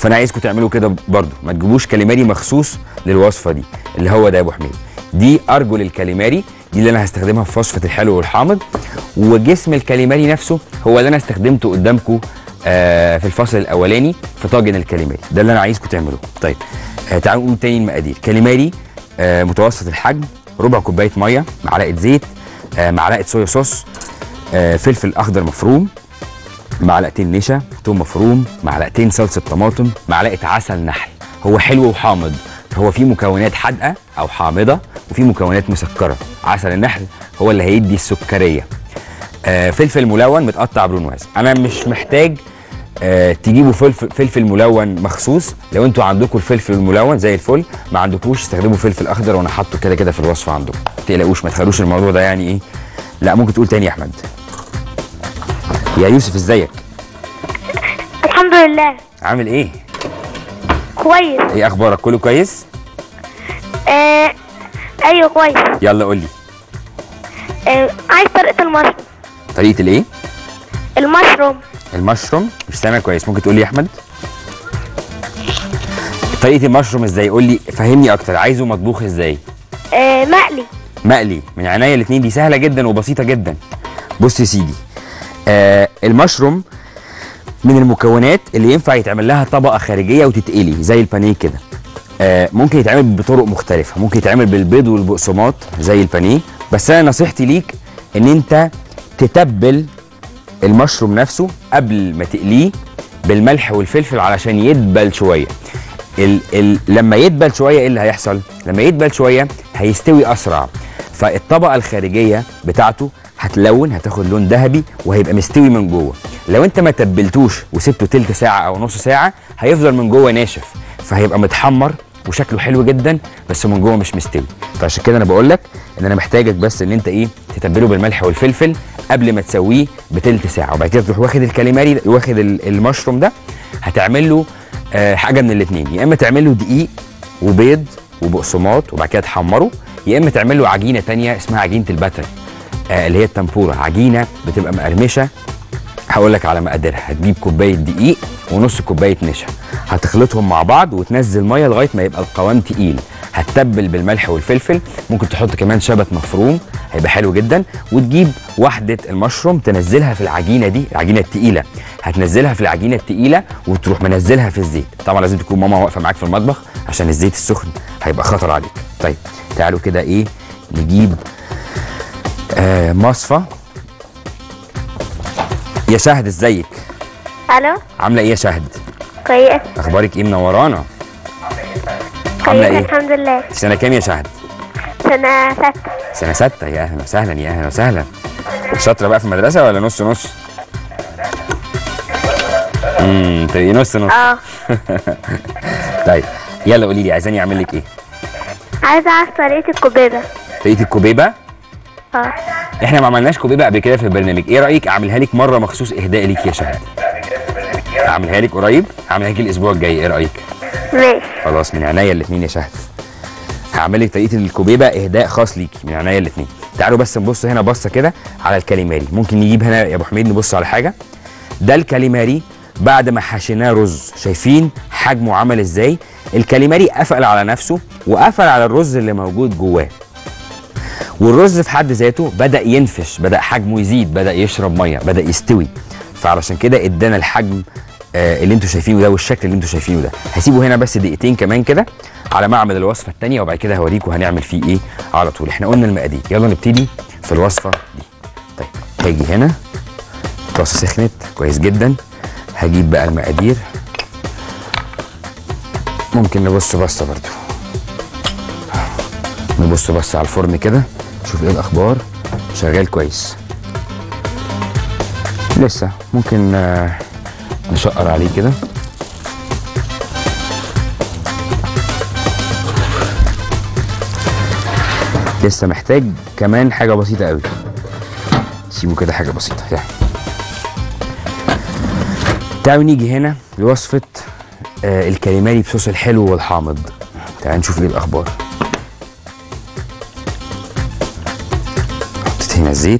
فانا عايزكم تعملوا كده برضو ما تجيبوش كاليماري مخصوص للوصفه دي اللي هو ده يا ابو حميد دي ارجل الكاليماري دي اللي انا هستخدمها في وصفه الحلو والحامض وجسم الكاليماري نفسه هو اللي انا استخدمته قدامكم آه في الفصل الاولاني في طاجن الكاليماري ده اللي انا عايزكم تعملوه طيب آه تعالوا نقول تاني المقادير كاليماري آه متوسط الحجم ربع كوبايه ميه معلقه زيت آه معلقه صويا صوص آه فلفل اخضر مفروم معلقتين نشا توم مفروم معلقتين صلصه طماطم معلقه عسل نحل هو حلو وحامض هو فيه مكونات حادقه او حامضه وفيه مكونات مسكره عسل النحل هو اللي هيدي السكريه آه فلفل ملون متقطع برونواز انا مش محتاج آه تجيبوا فلفل فلفل ملون مخصوص لو انتوا عندكم الفلفل الملون زي الفل ما عندكوش استخدموا فلفل اخضر وانا حاطه كده كده في الوصفه عندكم ما تقلقوش ما تخلوش الموضوع ده يعني ايه لا ممكن تقول تاني يا احمد يا يوسف ازيك الحمد لله عامل ايه كويس ايه اخبارك كله كويس آه ايوه كويس يلا قول لي آه عايز طريقة المشروم طريقه الايه المشروم المشروم مش سامع كويس ممكن تقول لي يا احمد طريقه المشروم ازاي قول لي فهمني اكتر عايزه مطبوخ ازاي آه مقلي مقلي من عينيا الاثنين دي سهله جدا وبسيطه جدا بص يا سيدي آه المشروم من المكونات اللي ينفع يتعمل لها طبقه خارجيه وتتقلي زي البانيه كده آه ممكن يتعمل بطرق مختلفه ممكن يتعمل بالبيض والبقسماط زي البانيه بس انا نصيحتي ليك ان انت تتبل المشروم نفسه قبل ما تقليه بالملح والفلفل علشان يدبل شويه ال ال لما يدبل شويه ايه اللي هيحصل لما يدبل شويه هيستوي اسرع فالطبقه الخارجيه بتاعته هتلون هتاخد لون ذهبي وهيبقى مستوي من جوه لو انت ما تبلتوش وسبته تلت ساعه او نص ساعه هيفضل من جوه ناشف فهيبقى متحمر وشكله حلو جدا بس من جوه مش مستوي فعشان كده انا بقول لك ان انا محتاجك بس ان انت ايه تتبله بالملح والفلفل قبل ما تسويه بتلت ساعه وبعد كده تروح واخد الكاليماري ده- واخد ال- المشروم ده هتعمل له آه حاجه من الاثنين يا اما تعمل له دقيق وبيض وبقسماط وبعد كده تحمره يا اما تعمل له عجينه تانية اسمها عجينه الباتر آه اللي هي التنفوره عجينه بتبقى مقرمشه هقول لك على مقاديرها هتجيب كوبايه دقيق ونص كوبايه نشا هتخلطهم مع بعض وتنزل ميه لغايه ما يبقى القوام تقيل هتتبل بالملح والفلفل ممكن تحط كمان شبت مفروم هيبقى حلو جدا وتجيب واحده المشروم تنزلها في العجينه دي العجينه التقيله هتنزلها في العجينه التقيله وتروح منزلها في الزيت طبعا لازم تكون ماما واقفه معاك في المطبخ عشان الزيت السخن هيبقى خطر عليك طيب تعالوا كده ايه نجيب آه مصفى يا شهد ازيك الو عامله ايه يا شهد كويس اخبارك ايه منورانا عامله كويس ايه الحمد لله سنه كام يا شهد سنة ستة سنه سته يا اهلا وسهلا يا اهلا وسهلا شاطره بقى في المدرسه ولا نص نص امم تبقي نص نص اه طيب يلا قولي لي عايزاني اعمل لك ايه عايزة اعرف طريقة الكبيبة طريقه الكوبيبه اه احنا ما عملناش كوبيبه قبل كده في البرنامج ايه رايك اعملها لك مره مخصوص اهداء ليك يا شهد اعملها لك قريب اعملها لك الاسبوع الجاي ايه رايك ماشي خلاص من عينيا الاثنين يا شهد هعمل لك طريقه الكوبيبه اهداء خاص ليكي من عينيا الاثنين تعالوا بس نبص هنا بصه كده على الكاليماري ممكن نجيب هنا يا ابو حميد نبص على حاجه ده الكاليماري بعد ما حشيناه رز شايفين حجمه عمل ازاي الكاليماري قفل على نفسه وقفل على الرز اللي موجود جواه والرز في حد ذاته بدا ينفش بدا حجمه يزيد بدا يشرب ميه بدا يستوي فعلشان كده ادانا الحجم آه اللي انتوا شايفينه ده والشكل اللي انتوا شايفينه ده هسيبه هنا بس دقيقتين كمان كده على ما اعمل الوصفه الثانيه وبعد كده هوريكم هنعمل فيه ايه على طول احنا قلنا المقادير يلا نبتدي في الوصفه دي طيب هاجي هنا الطاسه سخنت كويس جدا هجيب بقى المقادير ممكن نبص بصه برضو نبص بص على الفرن كده نشوف ايه الاخبار شغال كويس لسه ممكن آه، نشقر عليه كده لسه محتاج كمان حاجه بسيطه قوي سيبه كده حاجه بسيطه يعني تعالوا نيجي هنا لوصفه آه الكاليماري بصوص الحلو والحامض تعالوا نشوف ايه الاخبار حطيت هنا الزيت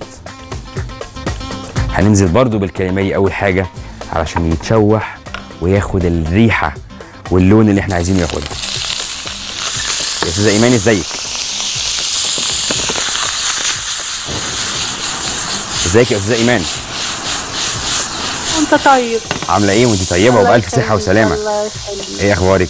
هننزل برضو بالكاليماري اول حاجه علشان يتشوح وياخد الريحه واللون اللي احنا عايزينه ياخدها يا استاذه ايمان ازيك ازيك يا استاذه ايمان انت طيب عامله ايه وانت طيبه الله وبالف صحه يخليك، وسلامه الله يخليك ايه اخبارك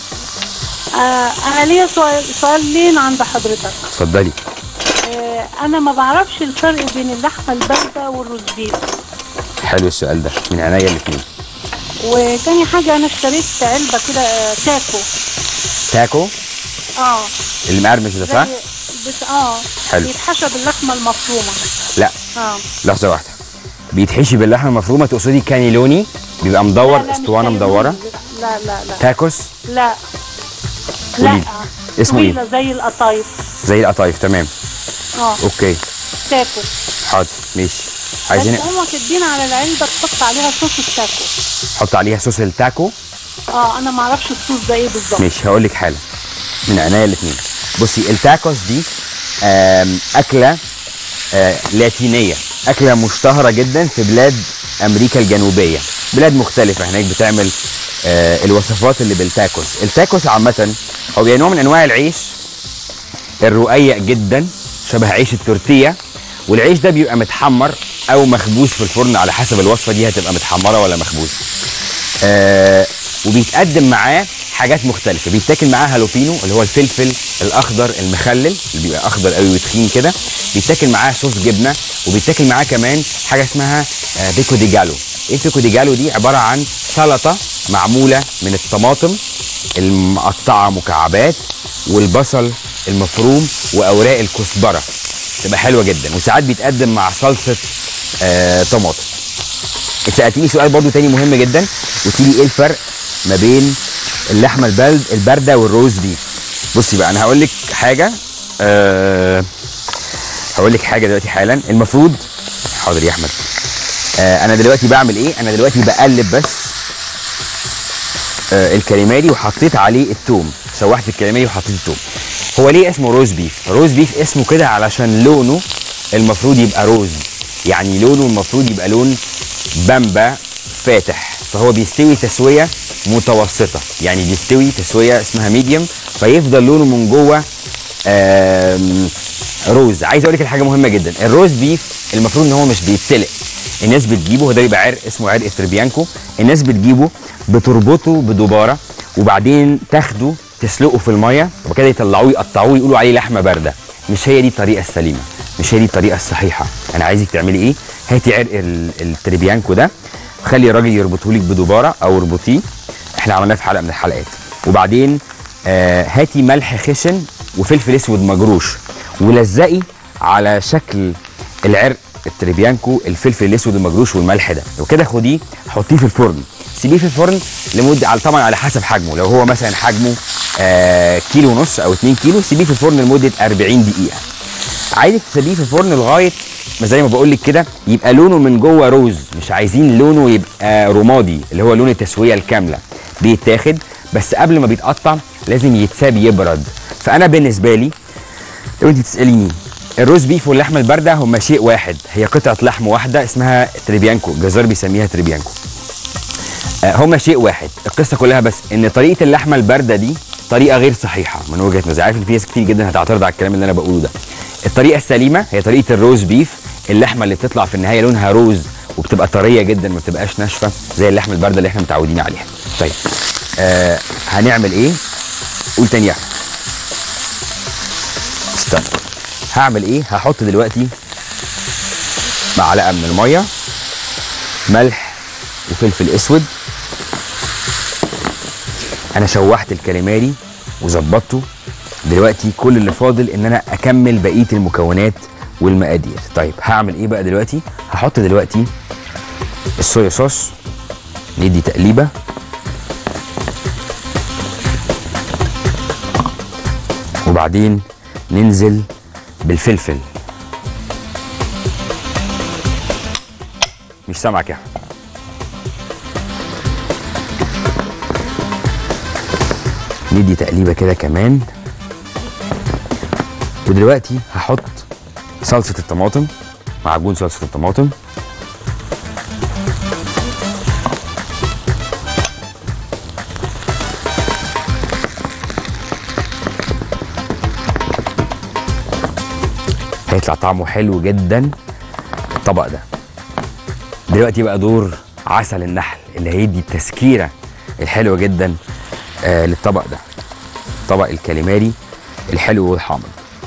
آه انا ليا سؤال سؤالين عند حضرتك اتفضلي آه انا ما بعرفش الفرق بين اللحمه البارده والروز بيف حلو السؤال ده من عينيا الاثنين وتاني حاجه انا اشتريت علبه كده آه تاكو تاكو اه اللي مقرمش ده صح زي- بس اه حلو. بيتحشى باللحمه المفرومه لا اه لحظه واحده بيتحشي باللحمه المفرومه تقصدي كانيلوني بيبقى مدور لا، لا، مش اسطوانه كانيلوني. مدوره لا لا لا تاكوس لا قولي لا لي. اسمه ايه؟ طويلة زي القطايف زي القطايف تمام اه اوكي تاكو حاضر ماشي عايزين بس هما كاتبين على العلبه تحط عليها صوص التاكو نحط عليها صوص التاكو اه انا ما اعرفش الصوص ده ايه بالظبط ماشي هقول لك حالا من عينيا الاثنين بصي التاكوس دي آم، اكله آه، لاتينيه اكله مشتهره جدا في بلاد امريكا الجنوبيه بلاد مختلفه هناك بتعمل آه، الوصفات اللي بالتاكوس التاكوس عامه هو بيبقى نوع من انواع العيش الرقيق جدا شبه عيش التورتيه والعيش ده بيبقى متحمر او مخبوز في الفرن على حسب الوصفه دي هتبقى متحمره ولا مخبوزه آه وبيتقدم معاه حاجات مختلفه بيتاكل معاه هالوبينو اللي هو الفلفل الاخضر المخلل اللي بيبقى اخضر قوي وتخين كده بيتاكل معاه صوص جبنه وبيتاكل معاه كمان حاجه اسمها آه بيكو دي جالو ايه البيكو دي جالو دي عباره عن سلطه معموله من الطماطم المقطعه مكعبات والبصل المفروم واوراق الكزبره تبقى حلوه جدا وساعات بيتقدم مع صلصه آه طماطم انت سالتني سؤال برضو تاني مهم جدا قلت لي ايه الفرق ما بين اللحمه البلد البارده والروز بيف بصي بقى انا هقول لك حاجه أه هقول لك حاجه دلوقتي حالا المفروض حاضر يا احمد أه انا دلوقتي بعمل ايه انا دلوقتي بقلب بس أه الكاليماري وحطيت عليه التوم شوحت الكاليماري وحطيت التوم هو ليه اسمه روز بيف روز بيف اسمه كده علشان لونه المفروض يبقى روز يعني لونه المفروض يبقى لون بامبا فاتح فهو بيستوي تسويه متوسطه يعني بيستوي تسويه اسمها ميديوم فيفضل لونه من جوه آم، روز عايز اقول لك الحاجه مهمه جدا الروز بيف المفروض ان هو مش بيتسلق الناس بتجيبه هو ده بيبقى عرق اسمه عرق تربيانكو الناس بتجيبه بتربطه بدباره وبعدين تاخده تسلقه في الميه وبعد كده يطلعوه يقطعوه يقولوا عليه لحمه بارده مش هي دي الطريقه السليمه مش هي دي الطريقه الصحيحه انا عايزك تعملي ايه هاتي عرق ال- التربيانكو ده خلي الراجل يربطه لك بدباره او اربطيه احنا عملناه في حلقه من الحلقات وبعدين آه هاتي ملح خشن وفلفل اسود مجروش ولزقي على شكل العرق التريبيانكو الفلفل الاسود المجروش والملح ده وكده خديه حطيه في الفرن سيبيه في الفرن لمده على طبعا على حسب حجمه لو هو مثلا حجمه آه كيلو ونص او 2 كيلو سيبيه في الفرن لمده 40 دقيقه عايزك تسيبيه في الفرن لغايه ما زي ما بقول لك كده يبقى لونه من جوه روز مش عايزين لونه يبقى رمادي اللي هو لون التسويه الكامله بيتاخد بس قبل ما بيتقطع لازم يتساب يبرد فانا بالنسبه لي لو انت تساليني الروز بيف واللحمه البارده هما شيء واحد هي قطعه لحم واحده اسمها تريبيانكو الجزار بيسميها تريبيانكو آه، هما شيء واحد القصه كلها بس ان طريقه اللحمه البارده دي طريقه غير صحيحه من وجهه نظري عارف ان في ناس كتير جدا هتعترض على الكلام اللي انا بقوله ده الطريقه السليمه هي طريقه الروز بيف اللحمه اللي بتطلع في النهايه لونها روز وبتبقى طريه جدا ما بتبقاش ناشفه زي اللحمه البارده اللي احنا متعودين عليها طيب آه هنعمل ايه قول تاني يا احمد استنى هعمل ايه هحط دلوقتي معلقه من الميه ملح وفلفل اسود انا شوحت الكاليماري وظبطته دلوقتي كل اللي فاضل ان انا اكمل بقيه المكونات والمقادير طيب هعمل ايه بقى دلوقتي هحط دلوقتي الصويا صوص ندي تقليبه وبعدين ننزل بالفلفل مش سامعك يا احمد ندي تقليبه كده كمان ودلوقتي هحط صلصه الطماطم معجون صلصه الطماطم هيطلع طعمه حلو جدا الطبق ده دلوقتي بقى دور عسل النحل اللي هيدي التسكيره الحلوه جدا آه للطبق ده طبق الكاليماري الحلو والحامض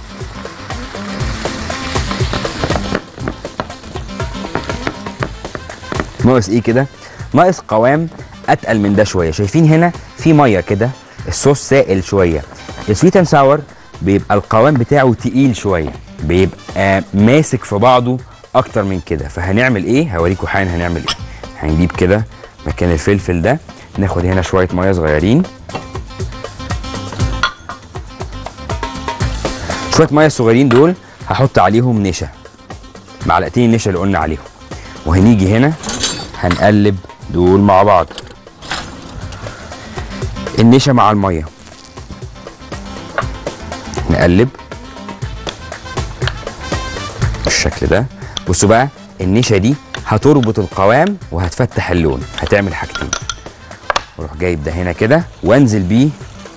ناقص ايه كده ناقص قوام اتقل من ده شويه شايفين هنا في ميه كده الصوص سائل شويه السويت اند ساور بيبقى القوام بتاعه تقيل شويه بيبقى ماسك في بعضه اكتر من كده فهنعمل ايه هوريكم حالا هنعمل ايه هنجيب كده مكان الفلفل ده ناخد هنا شويه ميه صغيرين شويه ميه صغيرين دول هحط عليهم نشا معلقتين النشا اللي قلنا عليهم وهنيجي هنا هنقلب دول مع بعض النشا مع الميه نقلب بالشكل ده بصوا بقى النشا دي هتربط القوام وهتفتح اللون هتعمل حاجتين اروح جايب ده هنا كده وانزل بيه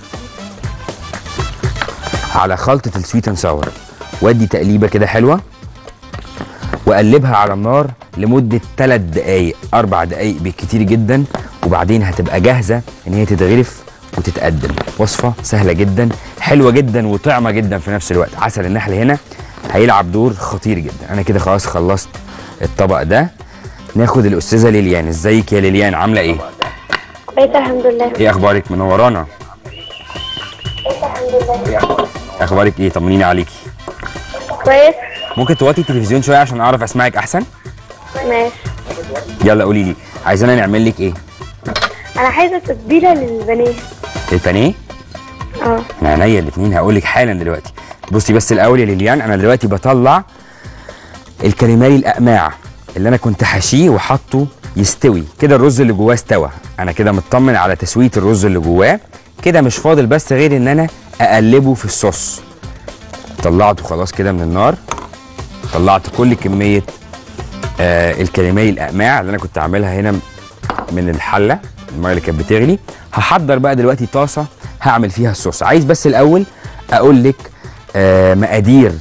على خلطه السويت اند ساور وادي تقليبه كده حلوه واقلبها على النار لمده 3 دقائق 4 دقائق بالكتير جدا وبعدين هتبقى جاهزه ان هي تتغرف وتتقدم وصفه سهله جدا حلوه جدا وطعمه جدا في نفس الوقت عسل النحل هنا هيلعب دور خطير جدا انا كده خلاص خلصت الطبق ده ناخد الاستاذه ليليان ازيك يا ليليان عامله ايه كويس الحمد لله ايه اخبارك منورانا اخبارك ايه طمنيني عليكي كويس ممكن توطي التلفزيون شويه عشان اعرف اسمعك احسن ماشي يلا قولي لي عايزانا نعمل لك ايه انا عايزه تتبيله للبانيه البانيه اه من عينيا الاثنين هقول لك حالا دلوقتي بصي بس الاول يا ليليان انا دلوقتي بطلع الكاليماري الاقماع اللي انا كنت حاشيه وحاطه يستوي كده الرز اللي جواه استوى انا كده مطمن على تسويه الرز اللي جواه كده مش فاضل بس غير ان انا اقلبه في الصوص طلعته خلاص كده من النار طلعت كل كميه آه الكاليماري الاقماع اللي انا كنت عاملها هنا من الحله الميه اللي كانت بتغلي هحضر بقى دلوقتي طاسه هعمل فيها الصوص عايز بس الاول اقول لك آه مقادير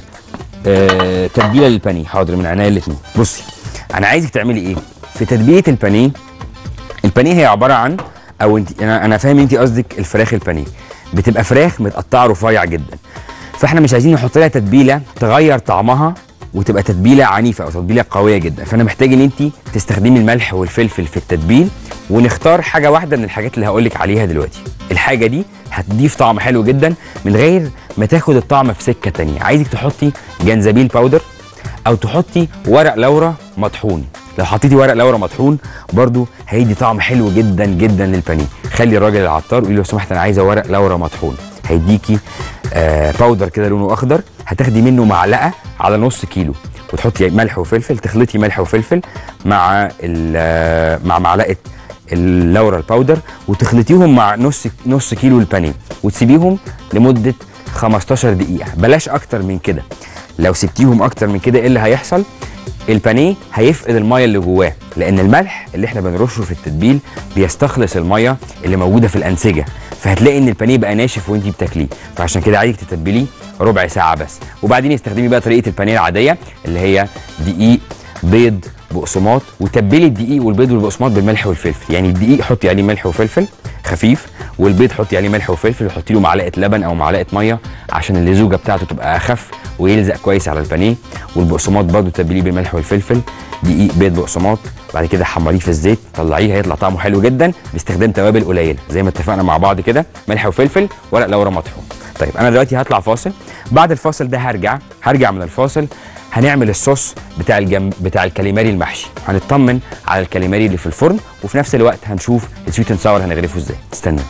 آه تتبيله للبانيه حاضر من عينيا الاثنين بصي انا عايزك تعملي ايه في تتبيله البانيه البانيه هي عباره عن او انت انا انا فاهم انت قصدك الفراخ البانيه بتبقى فراخ متقطعه رفيع جدا فاحنا مش عايزين نحط لها تتبيله تغير طعمها وتبقى تتبيله عنيفه او تتبيله قويه جدا فانا محتاج ان انت تستخدمي الملح والفلفل في التتبيل ونختار حاجه واحده من الحاجات اللي هقول لك عليها دلوقتي الحاجه دي هتضيف طعم حلو جدا من غير ما تاخد الطعم في سكه تانية عايزك تحطي جنزبيل باودر او تحطي ورق لورا مطحون لو حطيتي ورق لورا مطحون برضو هيدي طعم حلو جدا جدا للبانيه خلي الراجل العطار يقول له لو سمحت انا عايزه ورق لورا مطحون هيديكي آه باودر كده لونه اخضر هتاخدي منه معلقه على نص كيلو وتحطي ملح وفلفل تخلطي ملح وفلفل مع ال- آه، مع معلقه اللورا الباودر وتخلطيهم مع نص نص كيلو البانيه وتسيبيهم لمده 15 دقيقه بلاش اكتر من كده لو سبتيهم اكتر من كده ايه اللي هيحصل البانيه هيفقد الميه اللي جواه لان الملح اللي احنا بنرشه في التتبيل بيستخلص الميه اللي موجوده في الانسجه فهتلاقي ان البانيه بقى ناشف وانت بتاكليه فعشان كده عايزك تتبليه ربع ساعه بس وبعدين استخدمي بقى طريقه البانيه العاديه اللي هي دقيق بيض بقسماط وتبلي الدقيق والبيض والبقسماط بالملح والفلفل يعني الدقيق حطي عليه ملح وفلفل خفيف والبيض حطي عليه ملح وفلفل وحطي له معلقه لبن او معلقه ميه عشان اللزوجه بتاعته تبقى اخف ويلزق كويس على البانيه والبقسماط برضه تبليه بالملح والفلفل دقيق بيض بقسماط بعد كده حمريه في الزيت طلعيه هيطلع طعمه حلو جدا باستخدام توابل قليله زي ما اتفقنا مع بعض كده ملح وفلفل ورق لورا مطحون طيب انا دلوقتي هطلع فاصل بعد الفاصل ده هرجع هرجع من الفاصل هنعمل الصوص بتاع الجم... بتاع الكاليماري المحشي هنطمن على الكاليماري اللي في الفرن وفي نفس الوقت هنشوف السويت اند ساور هنغرفه ازاي استنى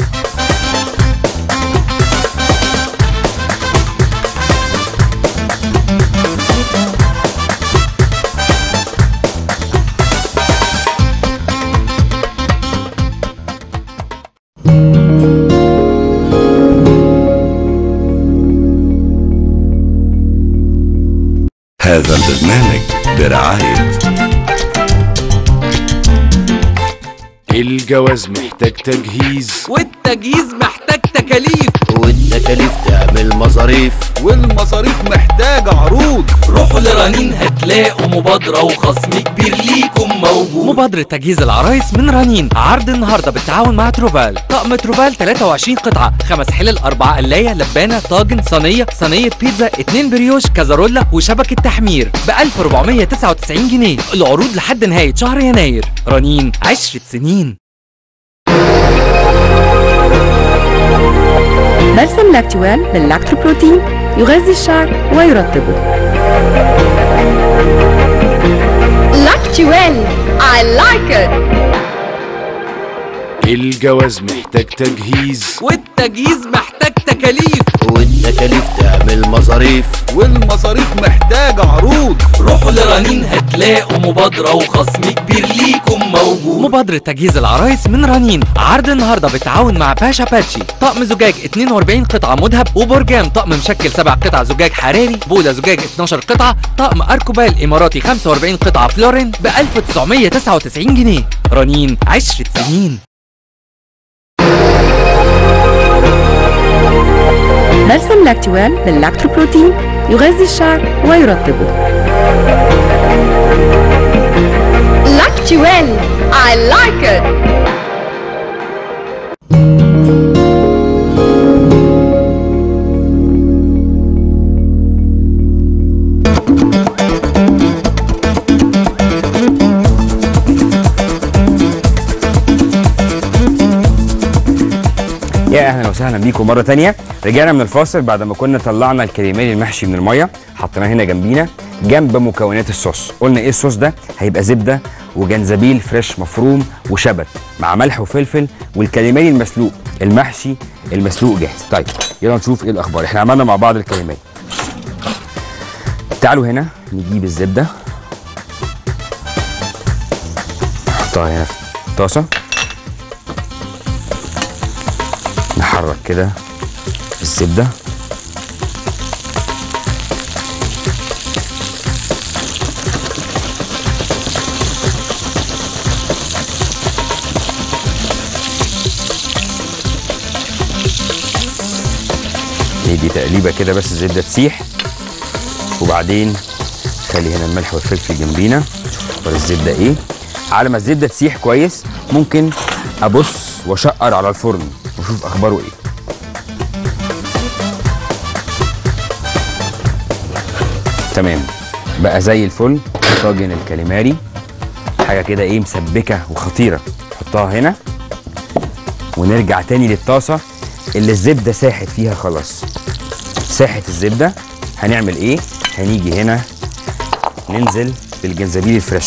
هذا البرنامج برعاية الجواز محتاج تجهيز والتجهيز محتاج تكاليف والتكاليف تعمل مصاريف والمصاريف محتاجة عروض روحوا لرنين هتلاقوا مبادرة وخصم كبير ليكم موجود مبادرة تجهيز العرايس من رنين عرض النهاردة بالتعاون مع تروفال طقم تروفال 23 قطعة خمس حلل أربعة قلاية لبانة طاجن صينية صينية بيتزا اتنين بريوش كازارولا وشبكة تحمير ب 1499 جنيه العروض لحد نهاية شهر يناير رنين عشرة سنين بلسم لاكتوال باللاكتوبروتين يغذي الشعر ويرطبه لاكتوال I like it الجواز محتاج تجهيز والتجهيز محتاج تكاليف والتكاليف تعمل مصاريف والمصاريف محتاجة عروض روحوا لرنين هتلاقوا مبادرة وخصم كبير ليكم موجود مبادرة تجهيز العرايس من رنين عرض النهاردة بالتعاون مع باشا باتشي طقم زجاج 42 قطعة مذهب وبرجام طقم مشكل 7 قطع زجاج حراري بولا زجاج 12 قطعة طقم أركوبال إماراتي 45 قطعة فلورين ب 1999 جنيه رنين عشرة سنين بلسم لاكتوال باللاكتوبروتين يغذي الشعر ويرطبه لاكتوال I like it يا اهلا وسهلا بيكم مره تانية رجعنا من الفاصل بعد ما كنا طلعنا الكريمالي المحشي من الميه حطيناه هنا جنبينا جنب مكونات الصوص قلنا ايه الصوص ده هيبقى زبده وجنزبيل فريش مفروم وشبت مع ملح وفلفل والكريمالي المسلوق المحشي المسلوق جاهز طيب يلا نشوف ايه الاخبار احنا عملنا مع بعض الكريمالي تعالوا هنا نجيب الزبده نحطها هنا في الطاسه نحرك كده الزبدة ندي تقليبة كده بس الزبدة تسيح وبعدين خلي هنا الملح والفلفل جنبينا شوف اخبار الزبدة ايه على ما الزبدة تسيح كويس ممكن ابص واشقر على الفرن واشوف اخباره ايه تمام بقى زي الفل طاجن الكاليماري حاجه كده ايه مسبكه وخطيره نحطها هنا ونرجع تاني للطاسه اللي الزبده ساحت فيها خلاص ساحت الزبده هنعمل ايه هنيجي هنا ننزل بالجنزبيل الفريش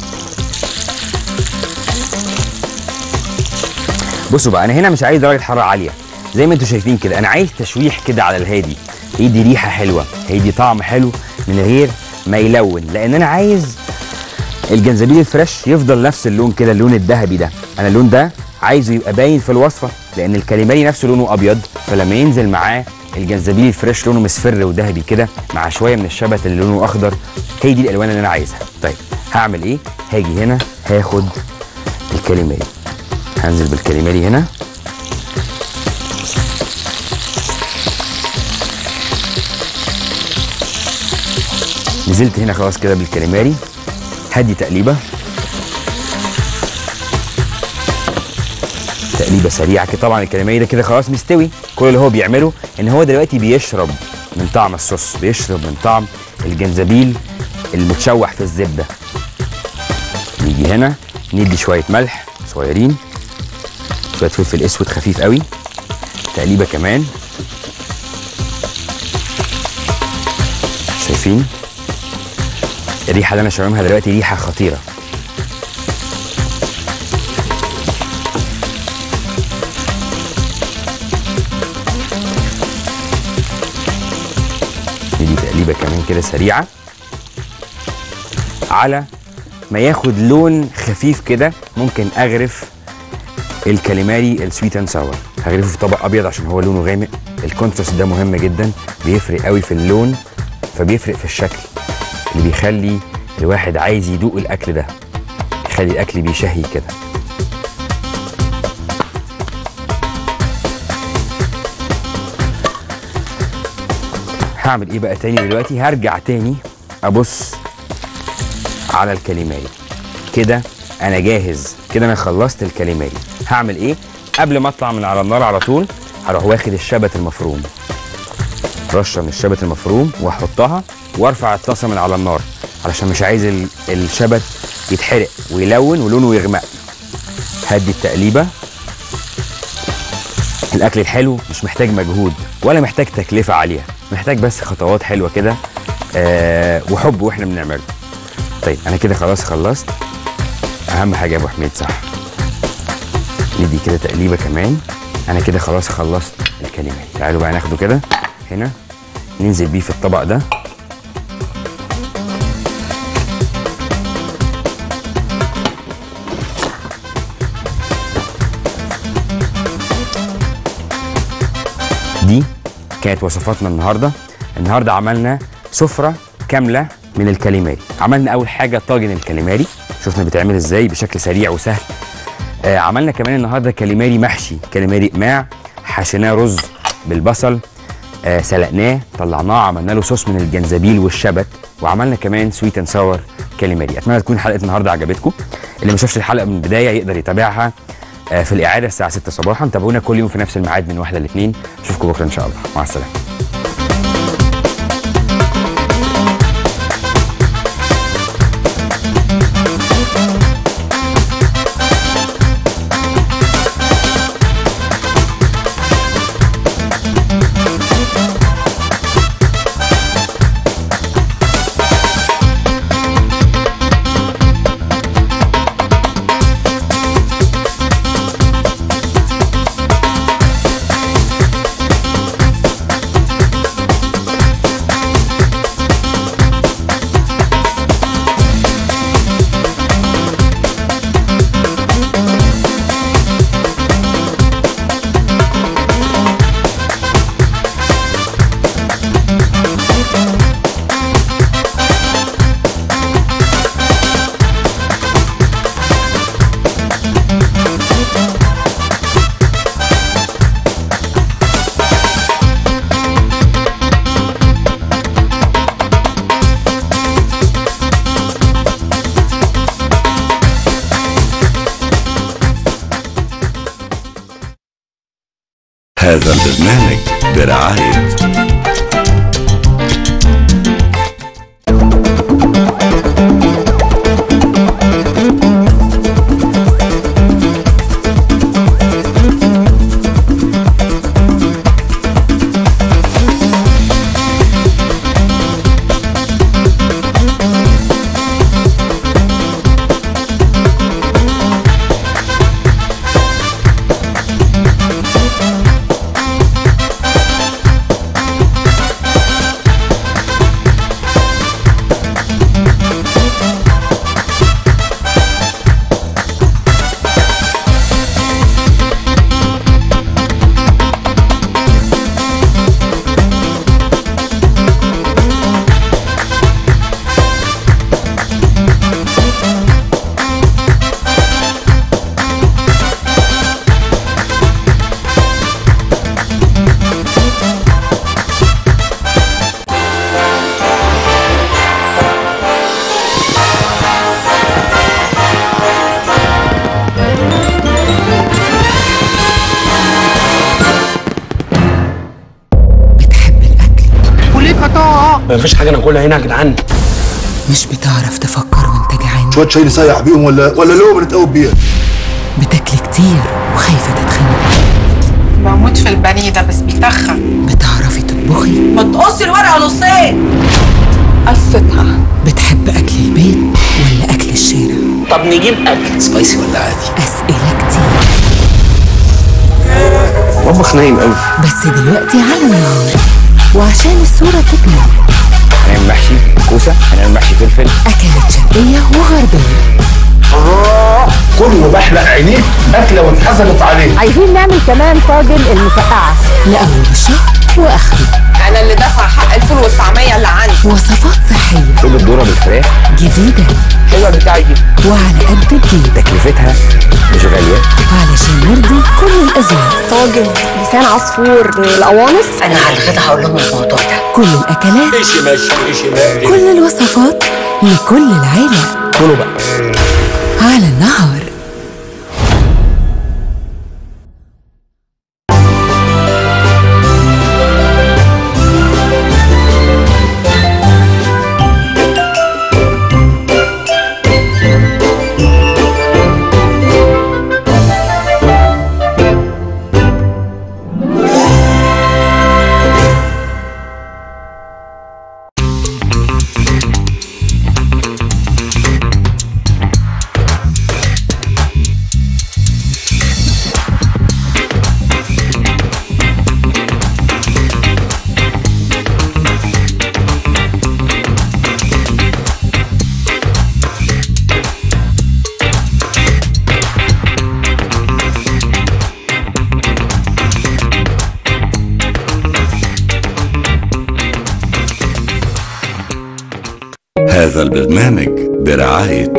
بصوا بقى انا هنا مش عايز درجه حراره عاليه زي ما انتم شايفين كده انا عايز تشويح كده على الهادي يدي ريحه حلوه هيدي طعم حلو من غير ما يلون لان انا عايز الجنزبيل الفريش يفضل نفس اللون كده اللون الذهبي ده انا اللون ده عايزه يبقى باين في الوصفه لان الكاليماري نفسه لونه ابيض فلما ينزل معاه الجنزبيل الفريش لونه مصفر وذهبي كده مع شويه من الشبت اللي لونه اخضر هي دي الالوان اللي انا عايزها طيب هعمل ايه هاجي هنا هاخد الكاليماري هنزل بالكاليماري هنا نزلت هنا خلاص كده بالكاليماري هدي تقليبه تقليبه سريعه كده طبعا الكاليماري ده كده خلاص مستوي كل اللي هو بيعمله ان هو دلوقتي بيشرب من طعم الصوص بيشرب من طعم الجنزبيل المتشوح في الزبده نيجي هنا ندي شويه ملح صغيرين شويه فلفل اسود خفيف قوي تقليبه كمان شايفين الريحه اللي انا شاممها دلوقتي ريحه خطيره ندي تقليبه كمان كده سريعه على ما ياخد لون خفيف كده ممكن اغرف الكاليماري السويت اند ساور هغرفه في طبق ابيض عشان هو لونه غامق الكونتراست ده مهم جدا بيفرق قوي في اللون فبيفرق في الشكل اللي بيخلي الواحد عايز يدوق الاكل ده يخلي الاكل بيشهي كده هعمل ايه بقى تاني دلوقتي هرجع تاني ابص على الكاليماري كده انا جاهز كده انا خلصت الكاليماري هعمل ايه قبل ما اطلع من على النار على طول هروح واخد الشبت المفروم رشه من الشبت المفروم واحطها وارفع الطاسه من على النار علشان مش عايز ال- الشبت يتحرق ويلون ولونه يغمق هدي التقليبه الاكل الحلو مش محتاج مجهود ولا محتاج تكلفه عاليه محتاج بس خطوات حلوه كده آه وحب واحنا بنعمله طيب انا كده خلاص خلصت اهم حاجه يا ابو حميد صح ندي كده تقليبه كمان انا كده خلاص خلصت الكلمات تعالوا بقى ناخده كده هنا ننزل بيه في الطبق ده دي كانت وصفاتنا النهارده النهارده عملنا سفره كامله من الكاليماري عملنا اول حاجه طاجن الكاليماري شفنا بيتعمل ازاي بشكل سريع وسهل آه عملنا كمان النهارده كاليماري محشي كاليماري اقماع حشيناه رز بالبصل آه سلقناه طلعناه عملنا له صوص من الجنزبيل والشبت وعملنا كمان سويت اند ساور كاليماري اتمنى تكون حلقه النهارده عجبتكم اللي ما شافش الحلقه من البدايه يقدر يتابعها آه في الاعاده الساعه 6 صباحا تابعونا كل يوم في نفس الميعاد من 1 ل 2 اشوفكم بكره ان شاء الله مع السلامه هذا البرنامج برعاية مفيش حاجه ناكلها هنا يا جدعان مش بتعرف تفكر وانت جعان شويه شاي نسيح بيهم ولا ولا لقمه نتقوب بيها بتاكلي كتير وخايفة تتخنق بموت في البانيه ده بس بيتخن بتعرفي تطبخي ما تقصي الورقه نصين قصتها بتحب أكل البيت ولا أكل الشارع طب نجيب اكل سبايسي ولا عادي أسئلة كتير المطبخ نايم قوي بس دلوقتي على النار وعشان الصورة تكمل هنعمل محشي كوسه هنعمل محشي فلفل أكلات شرقية وغربية كل وبحلق عينيك اكله واتحسبت عليه عايزين نعمل كمان طاجن المسقعة لأول الشهر وآخره انا اللي دافعه حق الفول والطعميه اللي عندي وصفات صحية صوب الذره بالفراخ جديدة حلوه بتاعي دي وعلى قد الجيب تكلفتها مش غاليه علشان نرضي كل الأذواق طاجن لسان عصفور بالقوانص انا على الغدا هقول لهم الموضوع ده كل الاكلات ايش ماشي ايش ماشي كل الوصفات لكل العيله كله بقى على النهار هذا البرنامج برعاية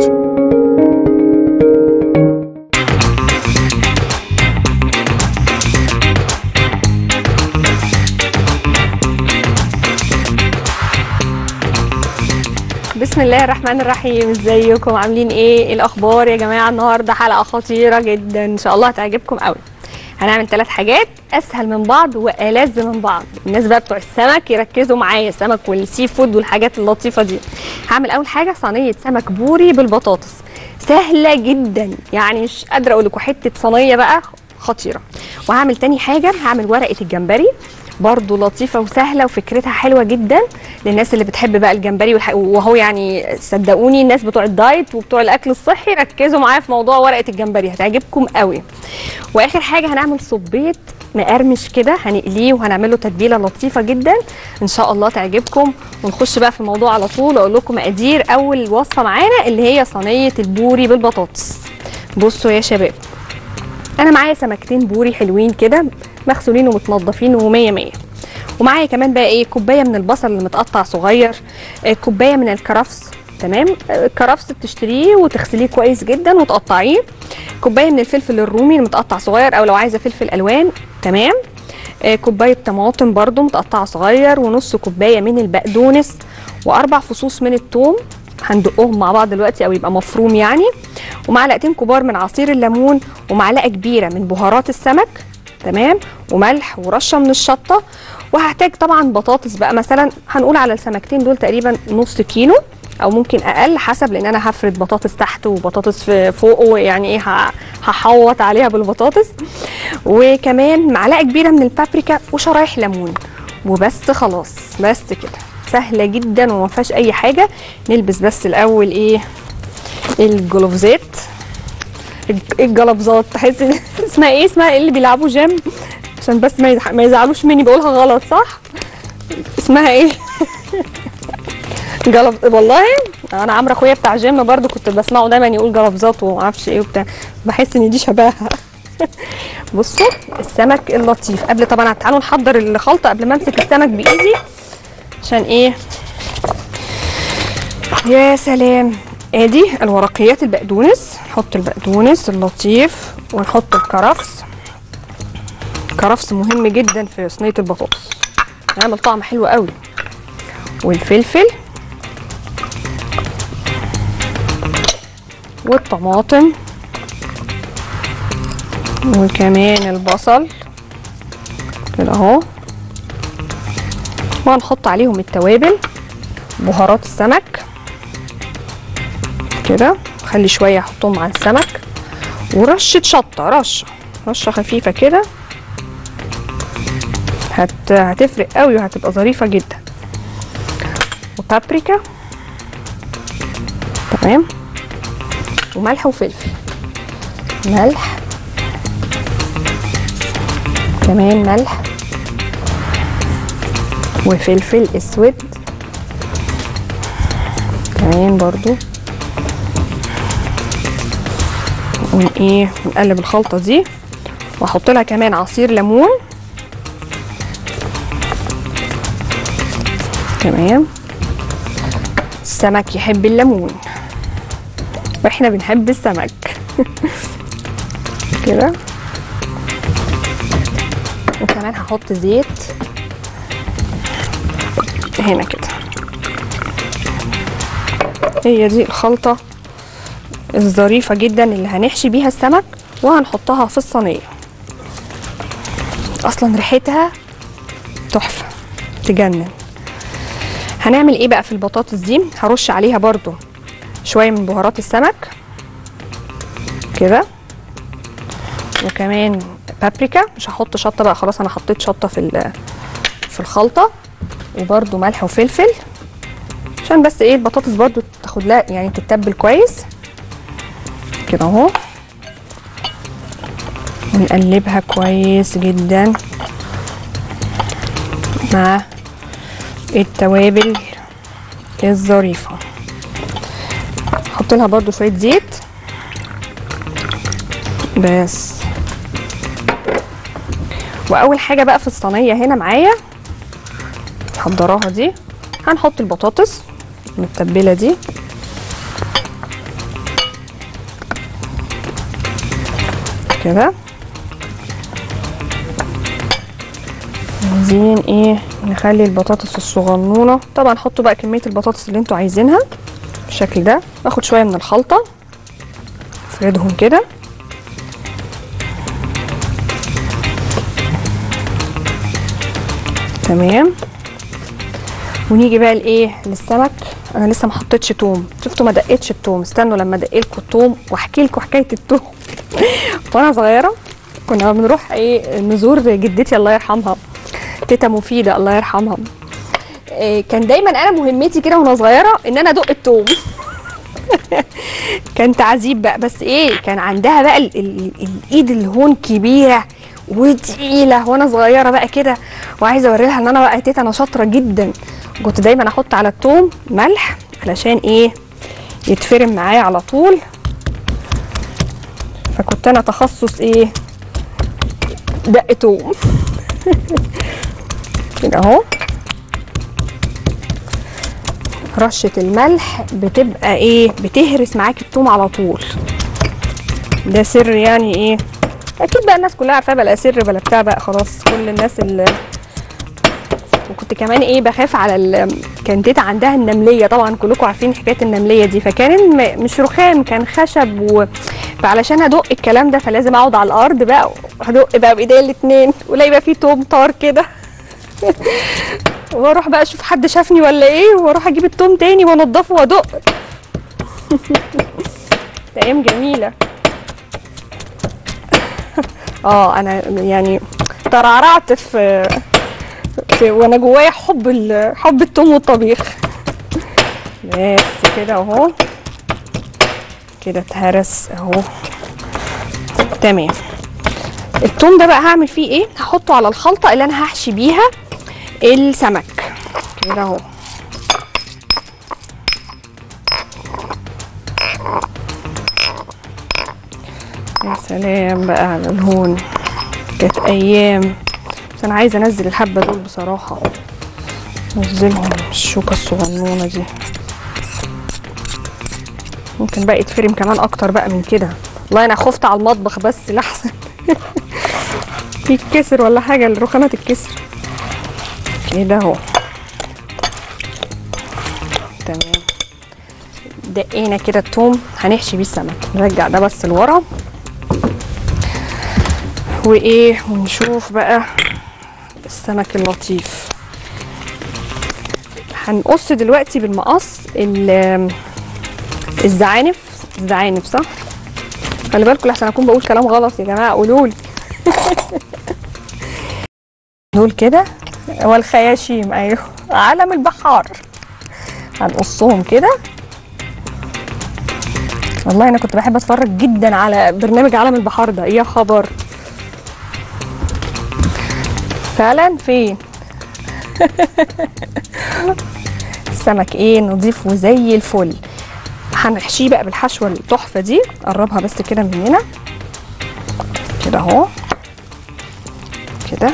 بسم الله الرحمن الرحيم ازيكم عاملين ايه ايه الاخبار يا جماعه النهارده حلقه خطيره جدا ان شاء الله هتعجبكم قوي هنعمل ثلاث حاجات اسهل من بعض والذ من بعض الناس بقى بتوع السمك يركزوا معايا السمك والسي فود والحاجات اللطيفه دي هعمل اول حاجه صينيه سمك بوري بالبطاطس سهله جدا يعني مش قادره اقول لكم حته صينيه بقى خطيره وهعمل تاني حاجه هعمل ورقه الجمبري برضو لطيفه وسهله وفكرتها حلوه جدا للناس اللي بتحب بقى الجمبري والح- وهو يعني صدقوني الناس بتوع الدايت وبتوع الاكل الصحي ركزوا معايا في موضوع ورقه الجمبري هتعجبكم قوي واخر حاجه هنعمل صبيت مقرمش كده هنقليه وهنعمل له تتبيله لطيفه جدا ان شاء الله تعجبكم ونخش بقى في الموضوع على طول اقول لكم مقادير اول وصفه معانا اللي هي صينيه البوري بالبطاطس بصوا يا شباب انا معايا سمكتين بوري حلوين كده مغسولين ومتنضفين ومية مية ومعايا كمان بقى ايه كوبايه من البصل اللي متقطع صغير آه، كوبايه من الكرفس تمام آه، الكرفس بتشتريه وتغسليه كويس جدا وتقطعيه كوبايه من الفلفل الرومي المتقطع صغير او لو عايزه فلفل الوان تمام آه، كوبايه طماطم برضو متقطعه صغير ونص كوبايه من البقدونس واربع فصوص من الثوم هندقهم مع بعض دلوقتي او يبقى مفروم يعني ومعلقتين كبار من عصير الليمون ومعلقه كبيره من بهارات السمك تمام وملح ورشه من الشطه وهحتاج طبعا بطاطس بقى مثلا هنقول على السمكتين دول تقريبا نص كيلو او ممكن اقل حسب لان انا هفرد بطاطس تحت وبطاطس في فوق ويعني ايه ه- هحوط عليها بالبطاطس وكمان معلقه كبيره من البابريكا وشرايح ليمون وبس خلاص بس كده سهله جدا وما فيهاش اي حاجه نلبس بس الاول ايه الجلوفزات الج- الجلبزات تحس إن- اسمها ايه اسمها ايه اللي بيلعبوا جيم عشان بس ما يزح- ما يزعلوش مني بقولها غلط صح اسمها ايه جلب والله انا عمرو اخويا بتاع جيم برضو كنت بسمعه دايما يقول جلبزات وما اعرفش ايه وبتاع بحس ان دي شبهها بصوا السمك اللطيف قبل طبعا تعالوا نحضر الخلطه قبل ما امسك السمك بايدي عشان ايه يا سلام ادي الورقيات البقدونس نحط البقدونس اللطيف ونحط الكرفس الكرفس مهم جدا في صينيه البطاطس يعمل طعم حلو قوي والفلفل والطماطم وكمان البصل كده اهو وهنحط عليهم التوابل بهارات السمك كده خلي شويه احطهم على السمك ورشه شطه رشه رشه خفيفه كده هت... هتفرق قوي وهتبقى ظريفه جدا وبابريكا تمام وملح وفلفل ملح كمان ملح وفلفل اسود كمان برضو ون ايه نقلب الخلطه دي واحط لها كمان عصير ليمون تمام السمك يحب الليمون واحنا بنحب السمك كده كمان هحط زيت هنا كده هي دي الخلطة الظريفة جدا اللي هنحشي بيها السمك وهنحطها في الصينية اصلا ريحتها تحفة تجنن هنعمل ايه بقى في البطاطس دي هرش عليها برضو شوية من بهارات السمك كده وكمان بابريكا مش هحط شطة بقى خلاص انا حطيت شطة في ال- في الخلطة وبرضو ملح وفلفل عشان بس ايه البطاطس برضو تاخد لها يعني تتبل كويس كده اهو ونقلبها كويس جدا مع التوابل الظريفة احط لها برضو شوية زيت بس واول حاجة بقى في الصينية هنا معايا محضراها دي هنحط البطاطس المتبلة دي كده عايزين ايه نخلي البطاطس الصغنونة طبعا حطوا بقى كمية البطاطس اللي انتوا عايزينها بالشكل ده باخد شوية من الخلطة افردهم كده تمام ونيجي بقى لايه للسمك انا لسه ما حطيتش توم شفتوا ما دقيتش التوم استنوا لما ادقلكوا التوم واحكي لكم حكايه التوم وانا صغيره كنا بنروح ايه نزور جدتي الله يرحمها تيتا مفيده الله يرحمها إيه كان دايما انا مهمتي كده وانا صغيره ان انا ادق التوم كان تعذيب بقى بس ايه كان عندها بقى ال ال الايد الهون كبيره وتقيله وانا صغيره بقى كده وعايزه اوريلها ان انا بقى تيتا انا شاطره جدا كنت دايما احط على التوم ملح علشان ايه يتفرم معايا على طول فكنت انا تخصص ايه دق توم كده اهو رشة الملح بتبقى ايه بتهرس معاك التوم على طول ده سر يعني ايه اكيد بقى الناس كلها عارفاه بلا سر بلا بتاع بقى خلاص كل الناس اللي وكنت كمان ايه بخاف على ال... كان تيتا عندها النمليه طبعا كلكم عارفين حكايه النمليه دي فكان م... مش رخام كان خشب و... فعلشان ادق الكلام ده فلازم اقعد على الارض بقى وهدق بقى بايديا الاثنين ولا يبقى في توم طار كده واروح بقى اشوف حد شافني ولا ايه واروح اجيب التوم تاني وانضفه وادق ده ايام جميله اه انا يعني ترعرعت في, في وانا جوايا حب ال- حب التوم والطبيخ بس كده اهو كده اتهرس اهو تمام التوم ده بقى هعمل فيه ايه هحطه على الخلطه اللي انا هحشي بيها السمك كده اهو يا سلام بقى على الهون كانت ايام بس انا عايزه انزل الحبه دول بصراحه نزلهم الشوكه الصغنونه دي ممكن بقى يتفرم كمان اكتر بقى من كده والله انا خفت على المطبخ بس لحسن يتكسر ولا حاجه الرخامه تتكسر كده اهو تمام دقينا كده التوم هنحشي بيه السمك نرجع ده بس لورا وايه ونشوف بقى السمك اللطيف هنقص دلوقتي بالمقص ال- الزعانف الزعانف صح خلي بالكم لحسن اكون بقول كلام غلط يا جماعه قولوا لي دول كده والخياشيم ايوه عالم البحار هنقصهم كده والله انا كنت بحب اتفرج جدا على برنامج عالم البحار ده يا خبر فعلا فين السمك ايه نضيف وزي الفل هنحشيه بقى بالحشوه التحفه دي قربها بس كده من هنا كده اهو كده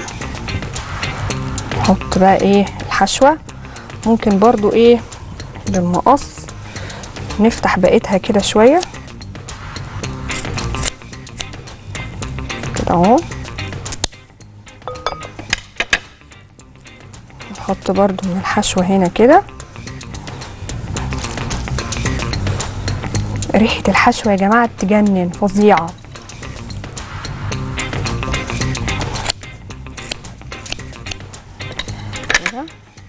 نحط بقى ايه الحشوه ممكن برضو ايه بالمقص نفتح بقيتها كده شويه كده اهو نحط برضو من الحشوة هنا كده ريحة الحشوة يا جماعة تجنن فظيعة كده.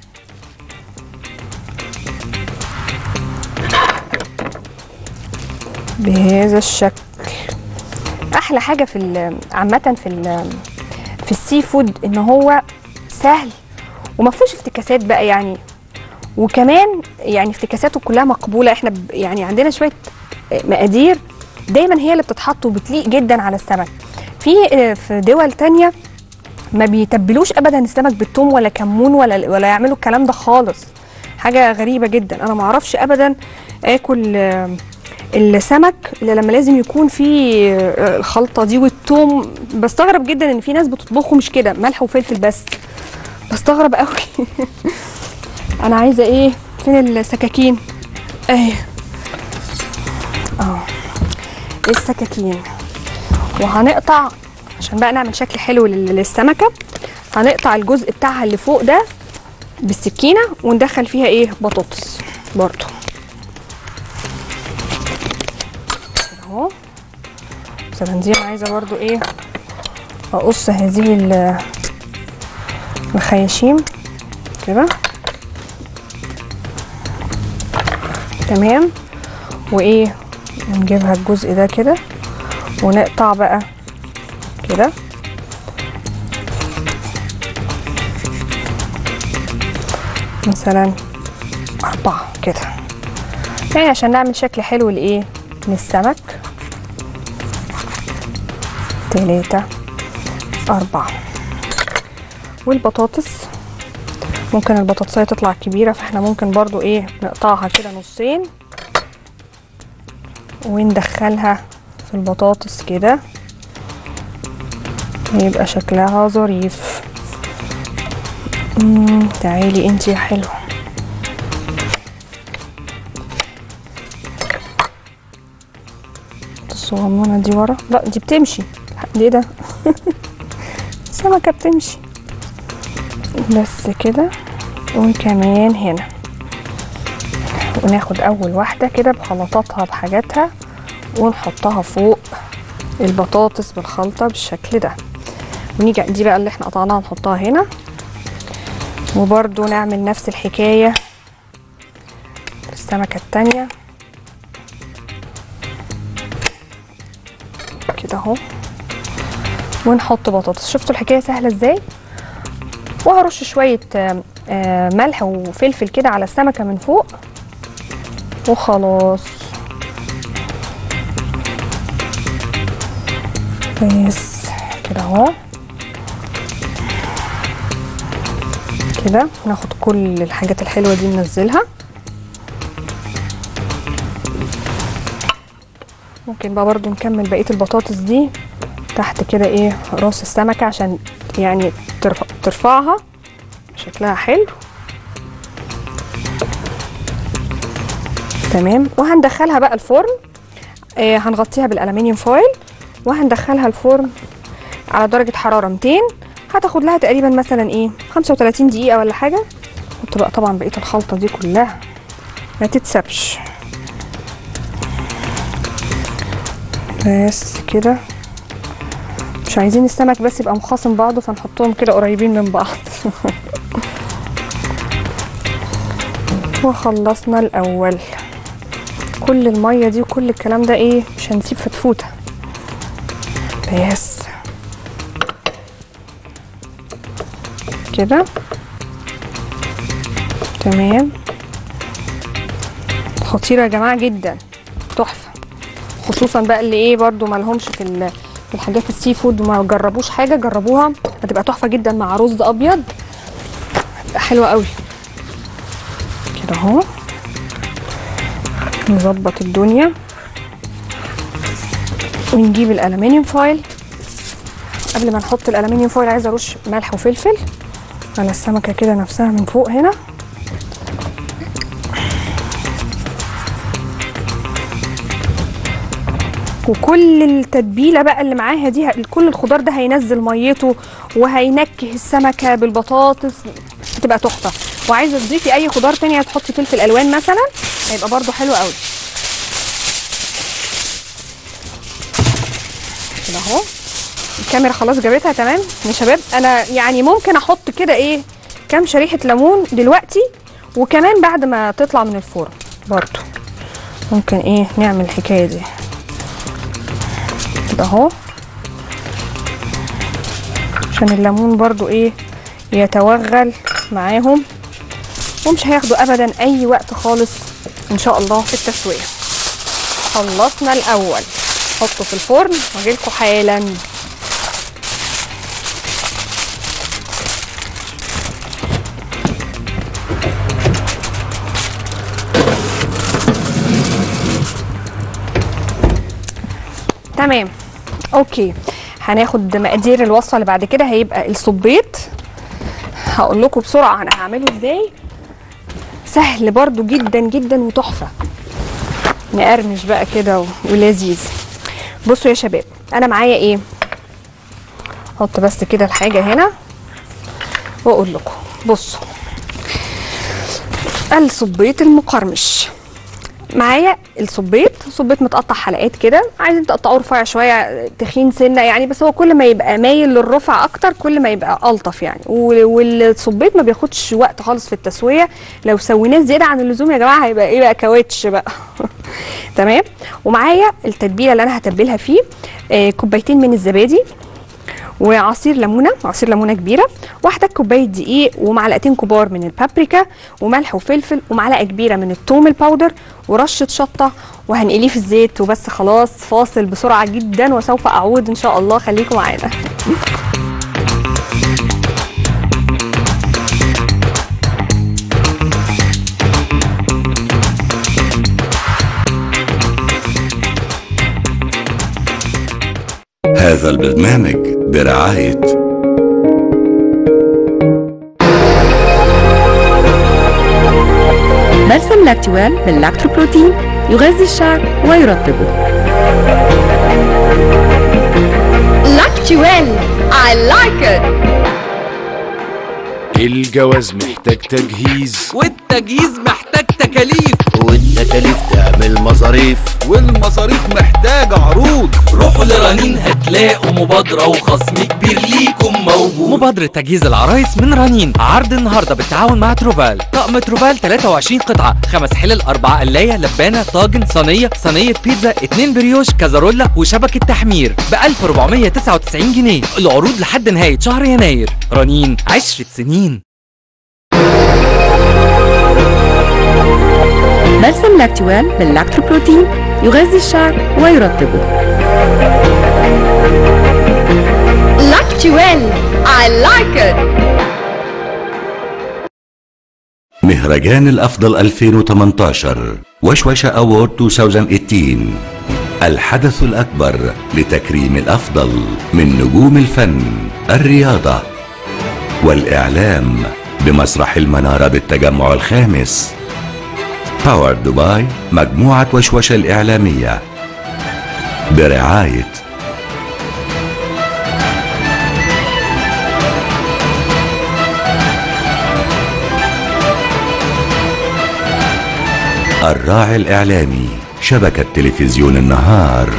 بهذا الشكل احلى حاجه في ال- عامه في ال- في السي فود ان هو سهل وما فيهوش افتكاسات بقى يعني وكمان يعني افتكاساته كلها مقبوله احنا ب- يعني عندنا شويه مقادير دايما هي اللي بتتحط وبتليق جدا على السمك في آه، في دول تانية ما بيتبلوش ابدا السمك بالثوم ولا كمون ولا ولا يعملوا الكلام ده خالص حاجه غريبه جدا انا ما اعرفش ابدا اكل آه، السمك اللي لما لازم يكون فيه آه، الخلطه دي والثوم بستغرب جدا ان في ناس بتطبخه مش كده ملح وفلفل بس بستغرب قوي انا عايزه ايه فين السكاكين اهي اه السكاكين وهنقطع عشان بقى نعمل شكل حلو لل- للسمكه هنقطع الجزء بتاعها اللي فوق ده بالسكينه وندخل فيها ايه بطاطس برضو كده اهو مثلا دي انا عايزه برضو ايه اقص هذه ال- الخياشيم كده تمام وايه ونجيبها الجزء ده كده ونقطع بقى كده مثلا أربعة كده يعني عشان نعمل شكل حلو لإيه للسمك تلاتة أربعة والبطاطس ممكن البطاطسية تطلع كبيرة فاحنا ممكن برضو ايه نقطعها كده نصين وندخلها في البطاطس كده يبقى شكلها ظريف مم، تعالي انتي يا حلو الصغنونة دي ورا لا دي بتمشي دي ايه ده سمكة بتمشي بس كده وكمان هنا وناخد اول واحدة كده بخلطاتها بحاجاتها ونحطها فوق البطاطس بالخلطة بالشكل ده ونيجي دي بقى اللي احنا قطعناها نحطها هنا وبرضو نعمل نفس الحكاية في السمكة التانية كده اهو ونحط بطاطس شفتوا الحكاية سهلة ازاي وهرش شوية آم، آم، ملح وفلفل كده على السمكة من فوق وخلاص بس كده اهو كده ناخد كل الحاجات الحلوة دي ننزلها ممكن بقى برضو نكمل بقية البطاطس دي تحت كده ايه راس السمكة عشان يعني ترفع ترفعها شكلها حلو تمام وهندخلها بقى الفرن آه هنغطيها بالالمنيوم فويل وهندخلها الفرن على درجة حرارة 200 هتاخد لها تقريبا مثلا ايه 35 دقيقة ولا حاجة نحط بقى طبعا بقية الخلطة دي كلها ما تتسبش بس كده مش عايزين السمك بس يبقى مخاصم بعضه فنحطهم كده قريبين من بعض وخلصنا الاول كل الميه دي وكل الكلام ده ايه مش هنسيب فتفوته بس كده تمام خطيره يا جماعه جدا تحفه خصوصا بقى اللي ايه برضو ما لهمش في ال- في الحاجات السي فود وما جربوش حاجه جربوها هتبقى تحفه جدا مع رز ابيض هتبقى حلوه قوي كده اهو نظبط الدنيا ونجيب الالومنيوم فويل قبل ما نحط الالومنيوم فويل عايزه ارش ملح وفلفل على السمكه كده نفسها من فوق هنا وكل التتبيله بقى اللي معاها دي ه- كل الخضار ده هينزل ميته وهينكه السمكه بالبطاطس هتبقى تحفه وعايزه تضيفي اي خضار تاني هتحطي فلفل الوان مثلا هيبقى برضو حلو قوي كده اهو الكاميرا خلاص جابتها تمام يا شباب انا يعني ممكن احط كده ايه كام شريحه ليمون دلوقتي وكمان بعد ما تطلع من الفرن برضو ممكن ايه نعمل الحكايه دي كده اهو عشان الليمون برضو ايه يتوغل معاهم ومش هياخدوا ابدا اي وقت خالص ان شاء الله في التسويه خلصنا الاول حطه في الفرن واجيلكوا حالا تمام اوكي هناخد مقادير الوصفه اللي بعد كده هيبقى الصبيط هقول لكم بسرعه انا هعمله ازاي سهل برضو جدا جدا وتحفه مقرمش بقى كده و- ولذيذ بصوا يا شباب انا معايا ايه احط بس كده الحاجه هنا واقول لكم بصوا الصبيط المقرمش معايا الصبيط صبيط متقطع حلقات كده عايزين تقطعوه رفيع شويه تخين سنه يعني بس هو كل ما يبقى مايل للرفع اكتر كل ما يبقى الطف يعني وال- والصبيط ما بياخدش وقت خالص في التسويه لو سويناه زياده عن اللزوم يا جماعه هيبقى ايه بقى كاوتش بقى تمام ومعايا التتبيله اللي انا هتبلها فيه آه كوبايتين من الزبادي وعصير ليمونه عصير ليمونه كبيره واحده كوبايه دقيق ومعلقتين كبار من البابريكا وملح وفلفل ومعلقه كبيره من الثوم الباودر ورشه شطه وهنقليه في الزيت وبس خلاص فاصل بسرعه جدا وسوف اعود ان شاء الله خليكم معانا هذا البرنامج برعاية بلسم لاكتوال باللاكتوبروتين يغذي الشعر ويرطبه لاكتوال I like it الجواز محتاج تجهيز والتجهيز محتاج تكاليف والتكاليف تعمل مصاريف والمصاريف محتاجة عروض روحوا لرنين هتلاقوا مبادرة وخصم كبير ليكم موجود مبادرة تجهيز العرايس من رنين عرض النهاردة بالتعاون مع تروفال طقم تروفال 23 قطعة خمس حلل أربعة قلاية لبانة طاجن صينية صينية بيتزا اتنين بريوش كازارولا وشبكة تحمير ب 1499 جنيه العروض لحد نهاية شهر يناير رنين عشرة سنين بلسم لاكتوال باللاكتوبروتين يغذي الشعر ويرطبه لاكتوال I like it مهرجان الأفضل 2018 وشوشة أوورد 2018 الحدث الأكبر لتكريم الأفضل من نجوم الفن الرياضة والإعلام بمسرح المنارة بالتجمع الخامس باور دبي مجموعة وشوشة الإعلامية برعاية الراعي الإعلامي شبكة تلفزيون النهار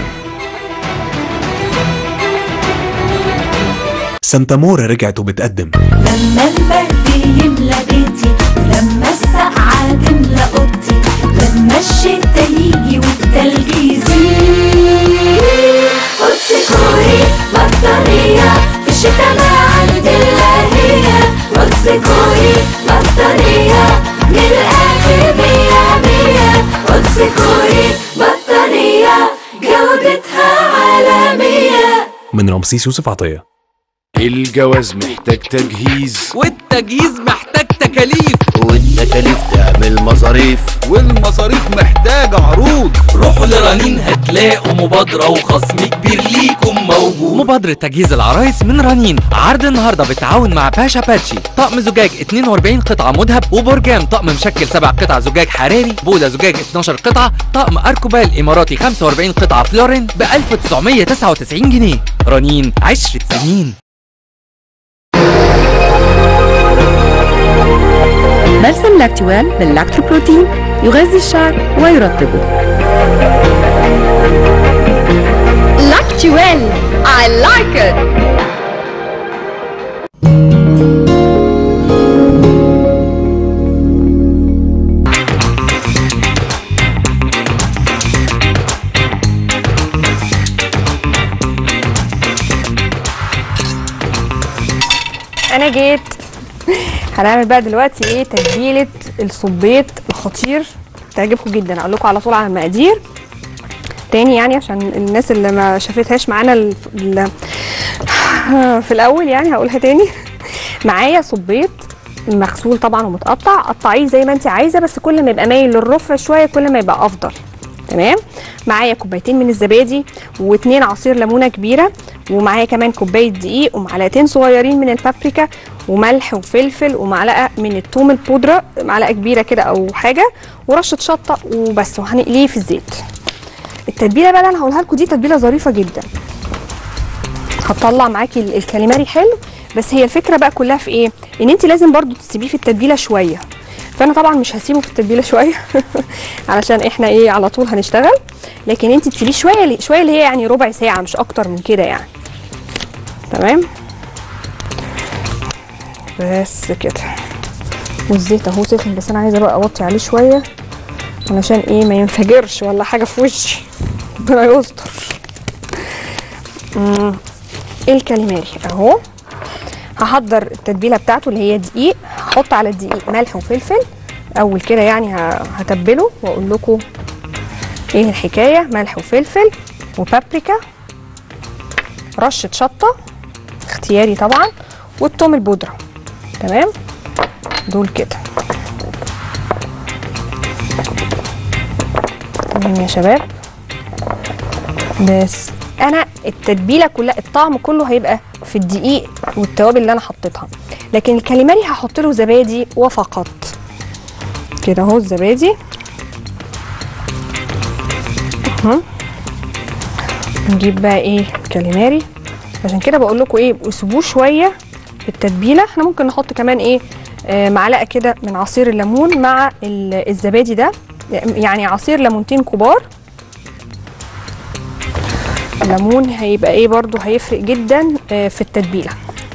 سانتا مورا رجعت وبتقدم لما البرد يملى بيتي ولما السقعة تملى اوضتي لما الشتا يجي والتلج يزيد قدس كوري بطارية في الشتا ما عندي الا هي قدس كوري بطارية من الاخر مية مية قدس كوري بطارية جودتها عالمية من رمسيس يوسف عطية الجواز محتاج تجهيز والتجهيز محتاج محتاج تكاليف والتكاليف تعمل مصاريف والمصاريف محتاجة عروض روحوا لرنين هتلاقوا مبادرة وخصم كبير ليكم موجود مبادرة تجهيز العرايس من رنين عرض النهاردة بالتعاون مع باشا باتشي طقم زجاج 42 قطعة مذهب وبرجام طقم مشكل 7 قطع زجاج حراري بولا زجاج 12 قطعة طقم أركوبال إماراتي 45 قطعة فلورين ب 1999 جنيه رنين عشرة سنين بلسم لاكتوال باللاكتوبروتين يغذي الشعر ويرطبه لاكتوال I like it انا جيت هنعمل بقى دلوقتي ايه تتبيله الصبيط الخطير تعجبكم جدا اقول لكم على طول على المقادير تاني يعني عشان الناس اللي ما شافتهاش معانا ال... ال... في الاول يعني هقولها تاني معايا صبيط مغسول طبعا ومتقطع قطعيه زي ما انت عايزه بس كل ما يبقى مايل للرفع شويه كل ما يبقى افضل تمام معايا كوبايتين من الزبادي واتنين عصير ليمونه كبيره ومعايا كمان كوبايه دقيق ومعلقتين صغيرين من البابريكا وملح وفلفل ومعلقه من الثوم البودره معلقه كبيره كده او حاجه ورشه شطه وبس وهنقليه في الزيت التتبيله بقى اللي انا هقولها لكم دي تتبيله ظريفه جدا هتطلع معاكي ال- الكاليماري حلو بس هي الفكره بقى كلها في ايه ان انت لازم برضو تسيبيه في التتبيله شويه فانا طبعا مش هسيبه في التتبيله شويه علشان احنا ايه على طول هنشتغل لكن انت تسيبيه شويه شويه اللي هي يعني ربع ساعه مش اكتر من كده يعني تمام بس كده والزيت اهو سخن بس انا عايزه بقى اوطي عليه شويه علشان ايه ما ينفجرش ولا حاجه في وشي ربنا يستر مم. الكاليماري اهو هحضر التتبيله بتاعته اللي هي دقيق هحط على الدقيق ملح وفلفل اول كده يعني ه- هتبله واقول لكم ايه الحكايه ملح وفلفل وبابريكا رشه شطه اختياري طبعا والثوم البودره تمام دول كده تمام يا شباب بس انا التتبيله كلها الطعم كله هيبقى في الدقيق والتوابل اللي انا حطيتها لكن الكاليماري هحط له زبادي وفقط كده اهو الزبادي اهو نجيب بقى ايه الكاليماري عشان كده بقول لكم ايه اسيبوه شويه في التتبيله احنا ممكن نحط كمان ايه آه معلقه كده من عصير الليمون مع ال- الزبادي ده يعني عصير ليمونتين كبار الليمون هيبقى ايه برضو هيفرق جدا آه، في التتبيله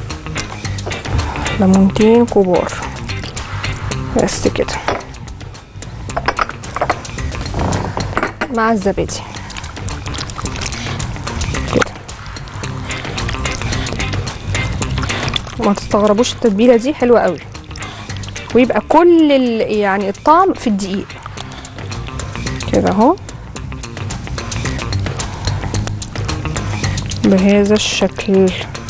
ليمونتين كبار بس كده مع الزبادي كده وما تستغربوش التتبيله دي حلوه قوي ويبقى كل ال- يعني الطعم في الدقيق كده اهو بهذا الشكل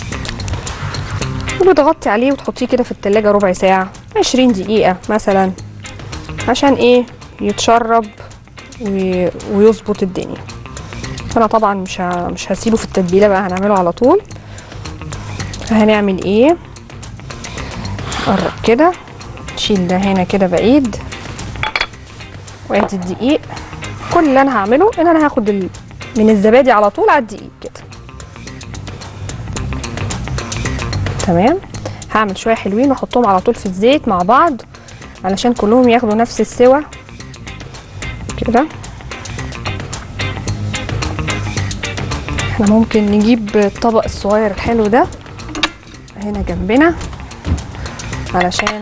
وبتغطي عليه وتحطيه كده في التلاجة ربع ساعة عشرين دقيقة مثلا عشان ايه يتشرب وي- ويظبط الدنيا انا طبعا مش ه- مش هسيبه في التتبيلة بقى هنعمله على طول فهنعمل ايه قرب كده نشيل ده هنا كده بعيد وادي الدقيق كل اللي انا هعمله ان انا هاخد ال... من الزبادي على طول على الدقيق كده تمام هعمل شويه حلوين واحطهم على طول في الزيت مع بعض علشان كلهم ياخدوا نفس السوى كده احنا ممكن نجيب الطبق الصغير الحلو ده هنا جنبنا علشان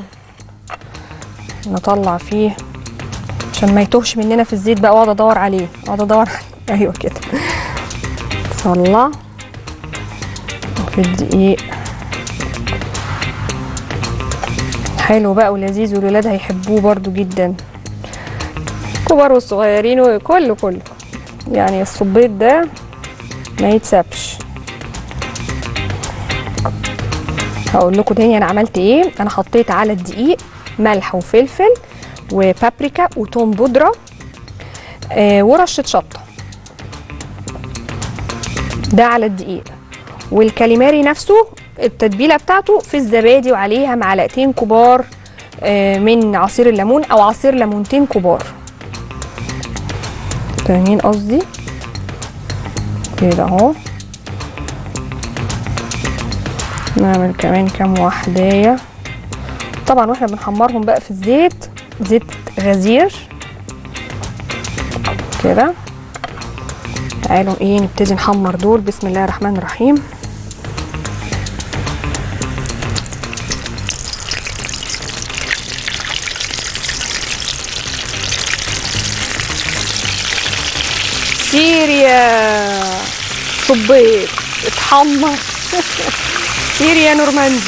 نطلع فيه عشان ما يتوهش مننا في الزيت بقى واقعد ادور عليه اقعد ادور عليه. ايوه كده طلع في الدقيق حلو بقى ولذيذ والولاد هيحبوه برضو جدا كبار والصغيرين وكله كله يعني الصبيط ده ما يتسابش هقول لكم تاني انا عملت ايه انا حطيت على الدقيق ملح وفلفل وبابريكا وتوم بودره آه ورشه شطه ده على الدقيق والكاليماري نفسه التتبيله بتاعته في الزبادي وعليها معلقتين كبار آه، من عصير الليمون او عصير ليمونتين كبار فاهمين قصدي كده اهو نعمل كمان كام واحدايه طبعا واحنا بنحمرهم بقى في الزيت زيت غزير كده تعالوا ايه نبتدي نحمر دول بسم الله الرحمن الرحيم سيريا صبيط اتحمر سيريا نورماندي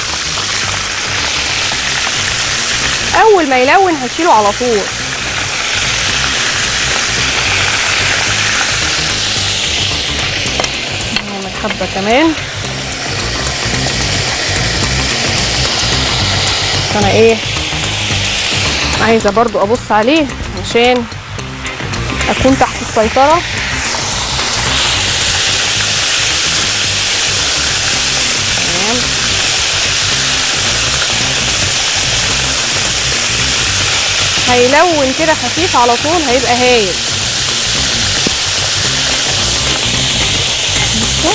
اول ما يلون هشيله على طول نعمل حبه كمان انا ايه عايزه برضو ابص عليه عشان اكون تحت السيطره تمام هيلون كده خفيف على طول هيبقى هايل بصوا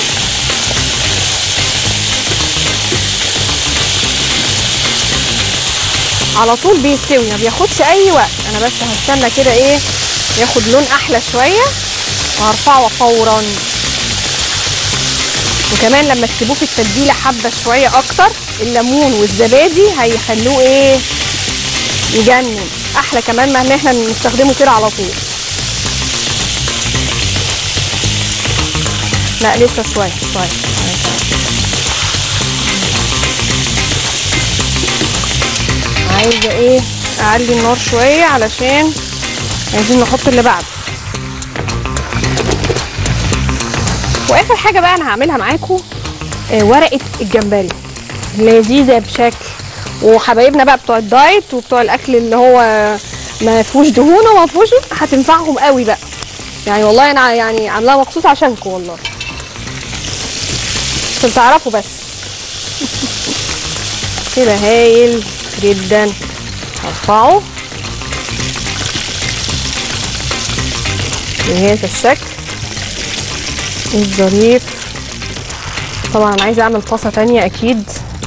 على طول بيستوي ما بياخدش اي وقت انا بس هستنى كده ايه ياخد لون احلى شويه وهرفعه فورا وكمان لما تسيبوه في التتبيله حبه شويه اكتر الليمون والزبادي هيخلوه ايه يجنن احلى كمان ما ان احنا نستخدمه كده على طول لا لسه شويه شويه عايزه ايه اعلي النار شويه علشان عايزين نحط اللي بعده واخر حاجه بقى انا هعملها معاكم آه، ورقه الجمبري لذيذه بشكل وحبايبنا بقى بتوع الدايت وبتوع الاكل اللي هو ما فيهوش دهون وما فيهوش هتنفعهم قوي بقى يعني والله انا يعني عاملاها مخصوص عشانكم والله عشان تعرفوا بس كده هايل جدا هرفعه بهذا الشكل الظريف طبعا انا عايزه اعمل طاسه تانية اكيد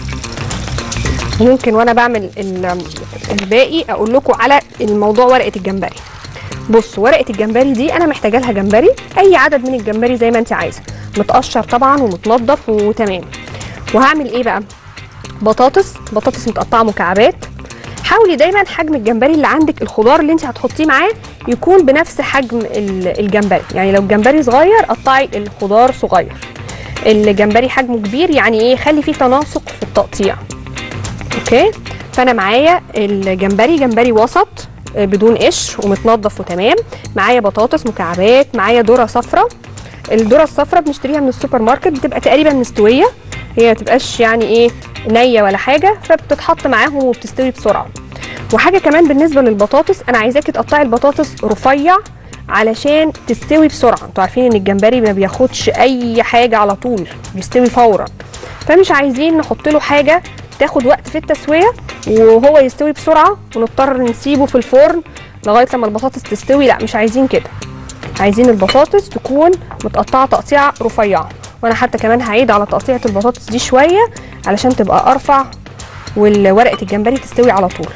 ممكن وانا بعمل ال- الباقي اقول لكم على الموضوع ورقه الجمبري بصوا ورقه الجمبري دي انا محتاجه لها جمبري اي عدد من الجمبري زي ما انت عايزه متقشر طبعا ومتنضف وتمام وهعمل ايه بقى بطاطس بطاطس متقطعه مكعبات حاولي دايما حجم الجمبري اللي عندك الخضار اللي انت هتحطيه معاه يكون بنفس حجم ال- الجمبري يعني لو الجمبري صغير قطعي الخضار صغير الجمبري حجمه كبير يعني ايه خلي فيه تناسق في التقطيع اوكي فانا معايا الجمبري جمبري وسط آه، بدون قشر ومتنضف وتمام معايا بطاطس مكعبات معايا ذره صفراء الذره الصفراء بنشتريها من السوبر ماركت بتبقى تقريبا مستويه هي ما تبقاش يعني ايه نيه ولا حاجه فبتتحط معاهم وبتستوي بسرعه وحاجه كمان بالنسبه للبطاطس انا عايزاكي تقطعي البطاطس رفيع علشان تستوي بسرعه انتوا عارفين ان الجمبري ما بياخدش اي حاجه على طول بيستوي فورا فمش عايزين نحط له حاجه تاخد وقت في التسويه وهو يستوي بسرعه ونضطر نسيبه في الفرن لغايه لما البطاطس تستوي لا مش عايزين كده عايزين البطاطس تكون متقطعه تقطيعه رفيعه وانا حتى كمان هعيد على تقطيعه البطاطس دي شويه علشان تبقى ارفع والورقه الجمبري تستوي على طول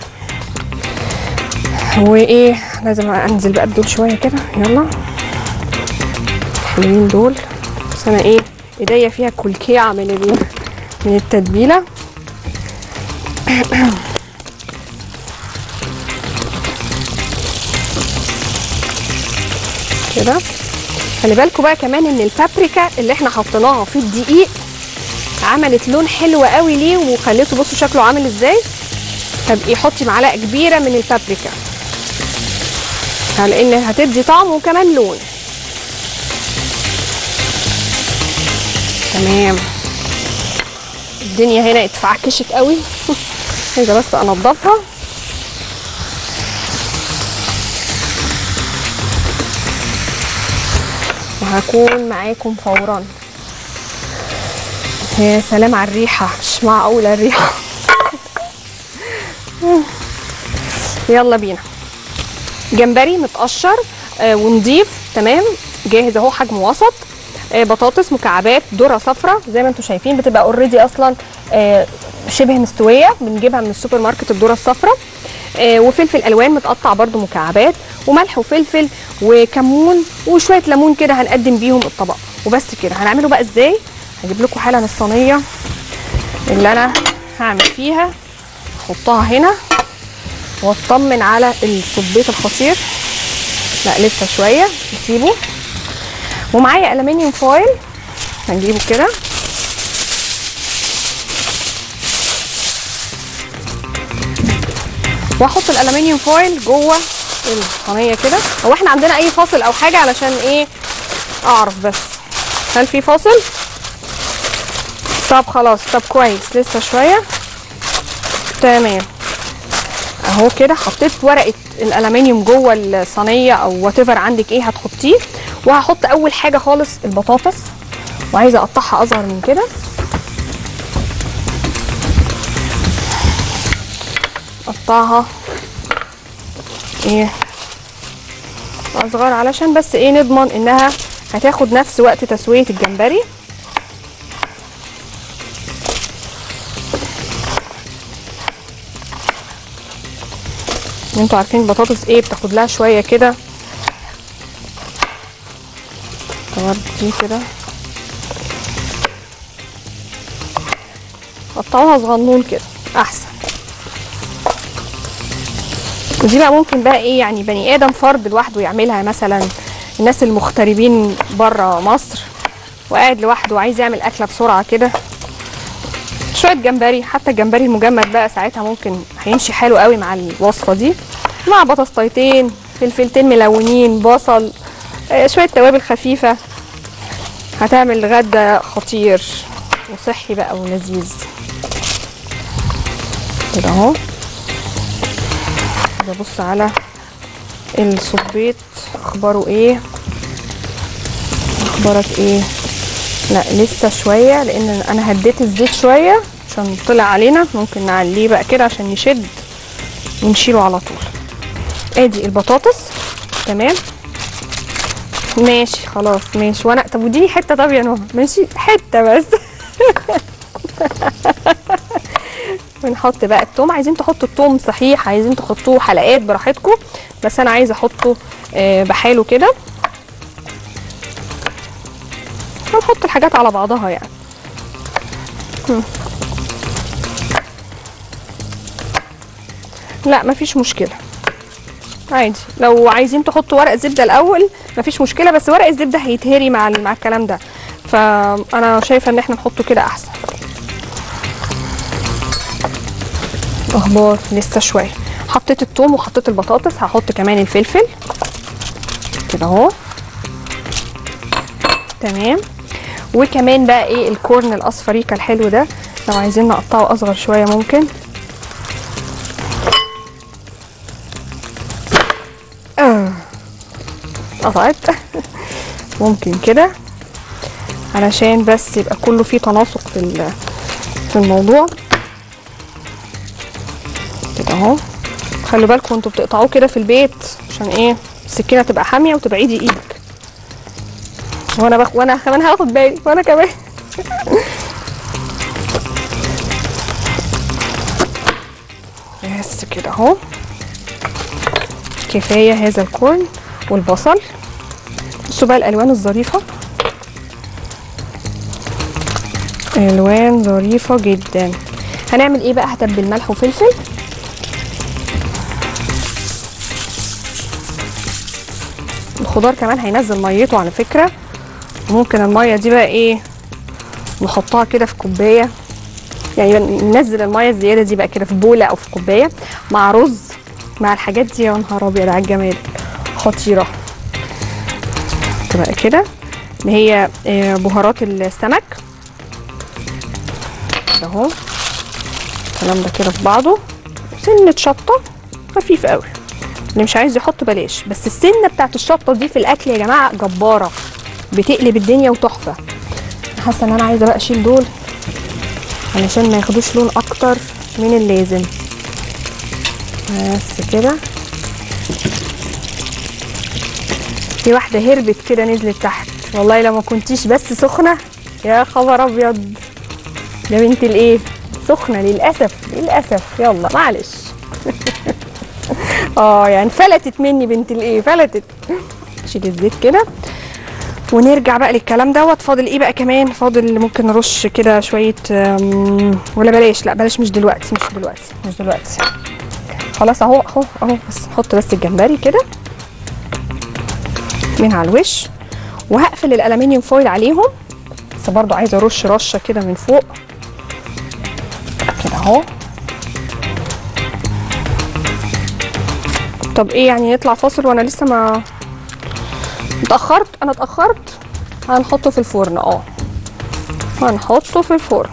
وايه لازم انزل بقى بدول شويه كده يلا حلوين دول بس انا ايه ايديا فيها كلكيعه من ال... من التتبيله كده خلي بالكم بقى كمان ان البابريكا اللي احنا حطيناها في الدقيق عملت لون حلو قوي ليه وخليته بصوا شكله عامل ازاي تبقي حطي معلقه كبيره من البابريكا لان هتدي طعم وكمان لون تمام الدنيا هنا اتفعكشت قوي عايزه بس انضفها وهكون معاكم فورا يا سلام على الريحه مش معقوله الريحه يلا بينا جمبري متقشر آه ونضيف تمام جاهز اهو حجم وسط آه بطاطس مكعبات ذره صفراء زي ما انتم شايفين بتبقى اوريدي اصلا آه شبه مستويه بنجيبها من السوبر ماركت الذره الصفراء آه وفلفل الوان متقطع برده مكعبات وملح وفلفل وكمون وشويه ليمون كده هنقدم بيهم الطبق وبس كده هنعمله بقى ازاي هجيب لكم حالا الصينيه اللي انا هعمل فيها احطها هنا واطمن على الصبيط الخطير لا لسه شويه نسيبه ومعايا الومنيوم فويل هنجيبه كده واحط الالومنيوم فويل جوه الصينيه كده هو احنا عندنا اي فاصل او حاجه علشان ايه اعرف بس هل في فاصل طب خلاص طب كويس لسه شويه تمام اهو كده حطيت ورقه الالومنيوم جوه الصينيه او وات عندك ايه هتحطيه وهحط اول حاجه خالص البطاطس وعايزه اقطعها اصغر من كده اقطعها ايه اصغر علشان بس ايه نضمن انها هتاخد نفس وقت تسويه الجمبري انتوا عارفين البطاطس ايه بتاخد لها شويه كده دي كده قطعوها صغنون كده احسن ودي بقى ممكن بقى ايه يعني بني ادم فرد لوحده يعملها مثلا الناس المغتربين بره مصر وقاعد لوحده وعايز يعمل اكله بسرعه كده شويه جمبري حتى الجمبري المجمد بقى ساعتها ممكن هيمشي حلو قوي مع الوصفه دي مع بطاطستين فلفلتين ملونين بصل آه، شويه توابل خفيفه هتعمل غدا خطير وصحي بقى ولذيذ كده اهو عايزة ابص على الصبيط اخباره ايه اخبارك ايه لا لسه شويه لان انا هديت الزيت شويه عشان طلع علينا ممكن نعليه بقى كده عشان يشد ونشيله على طول ادي البطاطس تمام ماشي خلاص ماشي وانا طب وديني حته طب يا نهى ماشي حته بس ونحط بقى التوم عايزين تحطوا التوم صحيح عايزين تحطوه حلقات براحتكم بس انا عايزه احطه آه، بحاله كده هنحط الحاجات على بعضها يعني هم. لا مفيش مشكله عادي لو عايزين تحطوا ورق زبده الاول مفيش مشكله بس ورق الزبده هيتهري مع ال- مع الكلام ده فانا شايفه ان احنا نحطه كده احسن اخبار لسه شويه حطيت الثوم وحطيت البطاطس هحط كمان الفلفل كده اهو تمام وكمان بقى ايه الكورن الاصفريكا الحلو ده لو عايزين نقطعه اصغر شويه ممكن آه. قطعت ممكن كده علشان بس يبقى كله فيه تناسق في ال- في الموضوع كده اهو خلوا بالكم انتوا بتقطعوه كده في البيت عشان ايه السكينه تبقى حاميه وتبعدي ايدك وانا بخ... وانا كمان هاخد بالي وانا كمان بس كده اهو كفايه هذا الكورن والبصل بصوا بقى الالوان الظريفه الوان ظريفه جدا هنعمل ايه بقى هتبل ملح وفلفل الخضار كمان هينزل ميته على فكره ممكن الميه دي بقى ايه نحطها كده في كوبايه يعني ننزل الميه الزياده دي بقى كده في بوله او في كوبايه مع رز مع الحاجات دي يا نهار ابيض على الجمال خطيره تبقى كده اللي هي آه، بهارات السمك اهو اهو الكلام ده كده في بعضه سنة شطة خفيف قوي اللي مش عايز يحط بلاش بس السنة بتاعت الشطة دي في الأكل يا جماعة جبارة بتقلب الدنيا وتحفة حاسة إن أنا عايزة بقى أشيل دول علشان ما ياخدوش لون أكتر من اللازم بس كده في واحدة هربت كده نزلت تحت والله لو ما كنتيش بس سخنة يا خبر أبيض يا بنت الإيه سخنة للأسف للأسف يلا معلش اه يعني فلتت مني بنت الايه فلتت شيل الزيت كده ونرجع بقى للكلام دوت فاضل ايه بقى كمان فاضل ممكن نرش كده شويه أم، ولا بلاش لا بلاش مش دلوقتي مش دلوقتي مش دلوقتي خلاص اهو اهو اهو بس نحط بس الجمبري كده من على الوش وهقفل الالومنيوم فويل عليهم بس برضو عايزه ارش رشه كده من فوق كده اهو طب ايه يعني نطلع فاصل وانا لسه ما اتاخرت انا اتاخرت هنحطه في الفرن اه هنحطه في الفرن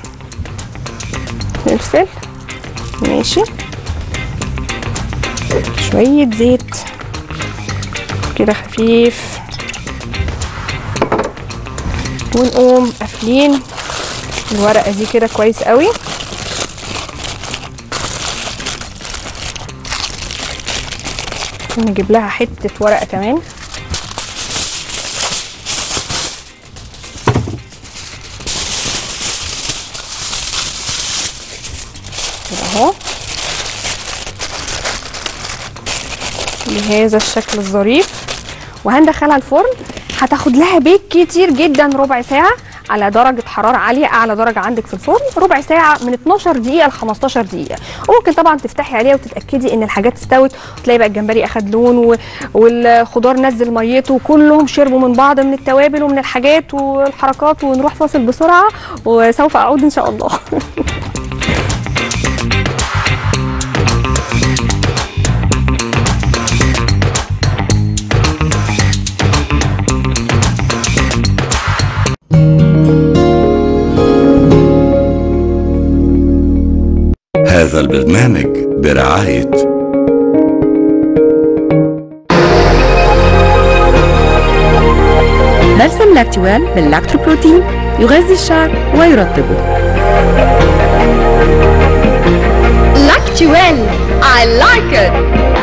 فلفل ماشي شوية زيت كده خفيف ونقوم قافلين الورقة دي كده كويس قوي نجيب لها حتة ورقة كمان كده اهو بهذا الشكل الظريف وهندخلها الفرن هتاخد لها بيك كتير جدا ربع ساعة على درجة حرارة عالية أعلى درجة عندك في الفرن ربع ساعة من 12 دقيقة ل 15 دقيقة وممكن طبعا تفتحي عليها وتتأكدي إن الحاجات استوت وتلاقي بقى الجمبري أخد لون و... والخضار نزل ميته وكلهم شربوا من بعض من التوابل ومن الحاجات والحركات ونروح فاصل بسرعة وسوف أعود إن شاء الله هذا البرنامج برعاية بلسم لاكتوال باللاكتوبروتين يغذي الشعر ويرطبه لاكتوال I like it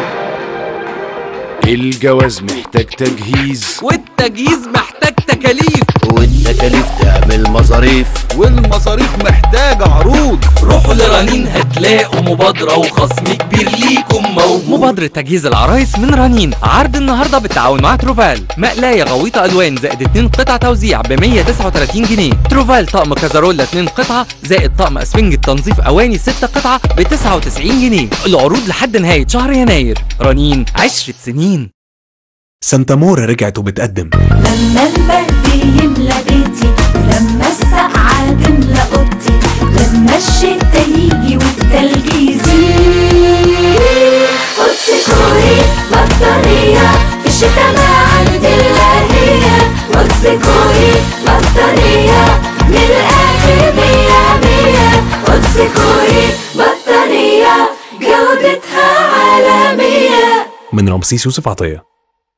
الجواز محتاج تجهيز والتجهيز محتاج تكاليف والتكاليف تعمل مصاريف والمصاريف محتاجة عروض روحوا لرنين هتلاقوا مبادرة وخصم كبير ليكم موجود مبادرة تجهيز العرايس من رنين عرض النهاردة بالتعاون مع تروفال مقلاية غويطة ألوان زائد 2 قطع توزيع ب 139 جنيه تروفال طقم كازارولا 2 قطعة زائد طقم أسفنجة تنظيف أواني 6 قطعة ب 99 جنيه العروض لحد نهاية شهر يناير رنين عشرة سنين سانتا مورا رجعت وبتقدم لما البرد يملى بيتي ولما السقعة تملى اوضتي لما الشتا يجي والتلج يزيد قدس كوري بطارية في الشتا ما عندي الا هي قدس كوري بطارية من الاخر مية مية قدس كوري بطارية جودتها عالمية من رمسيس يوسف عطية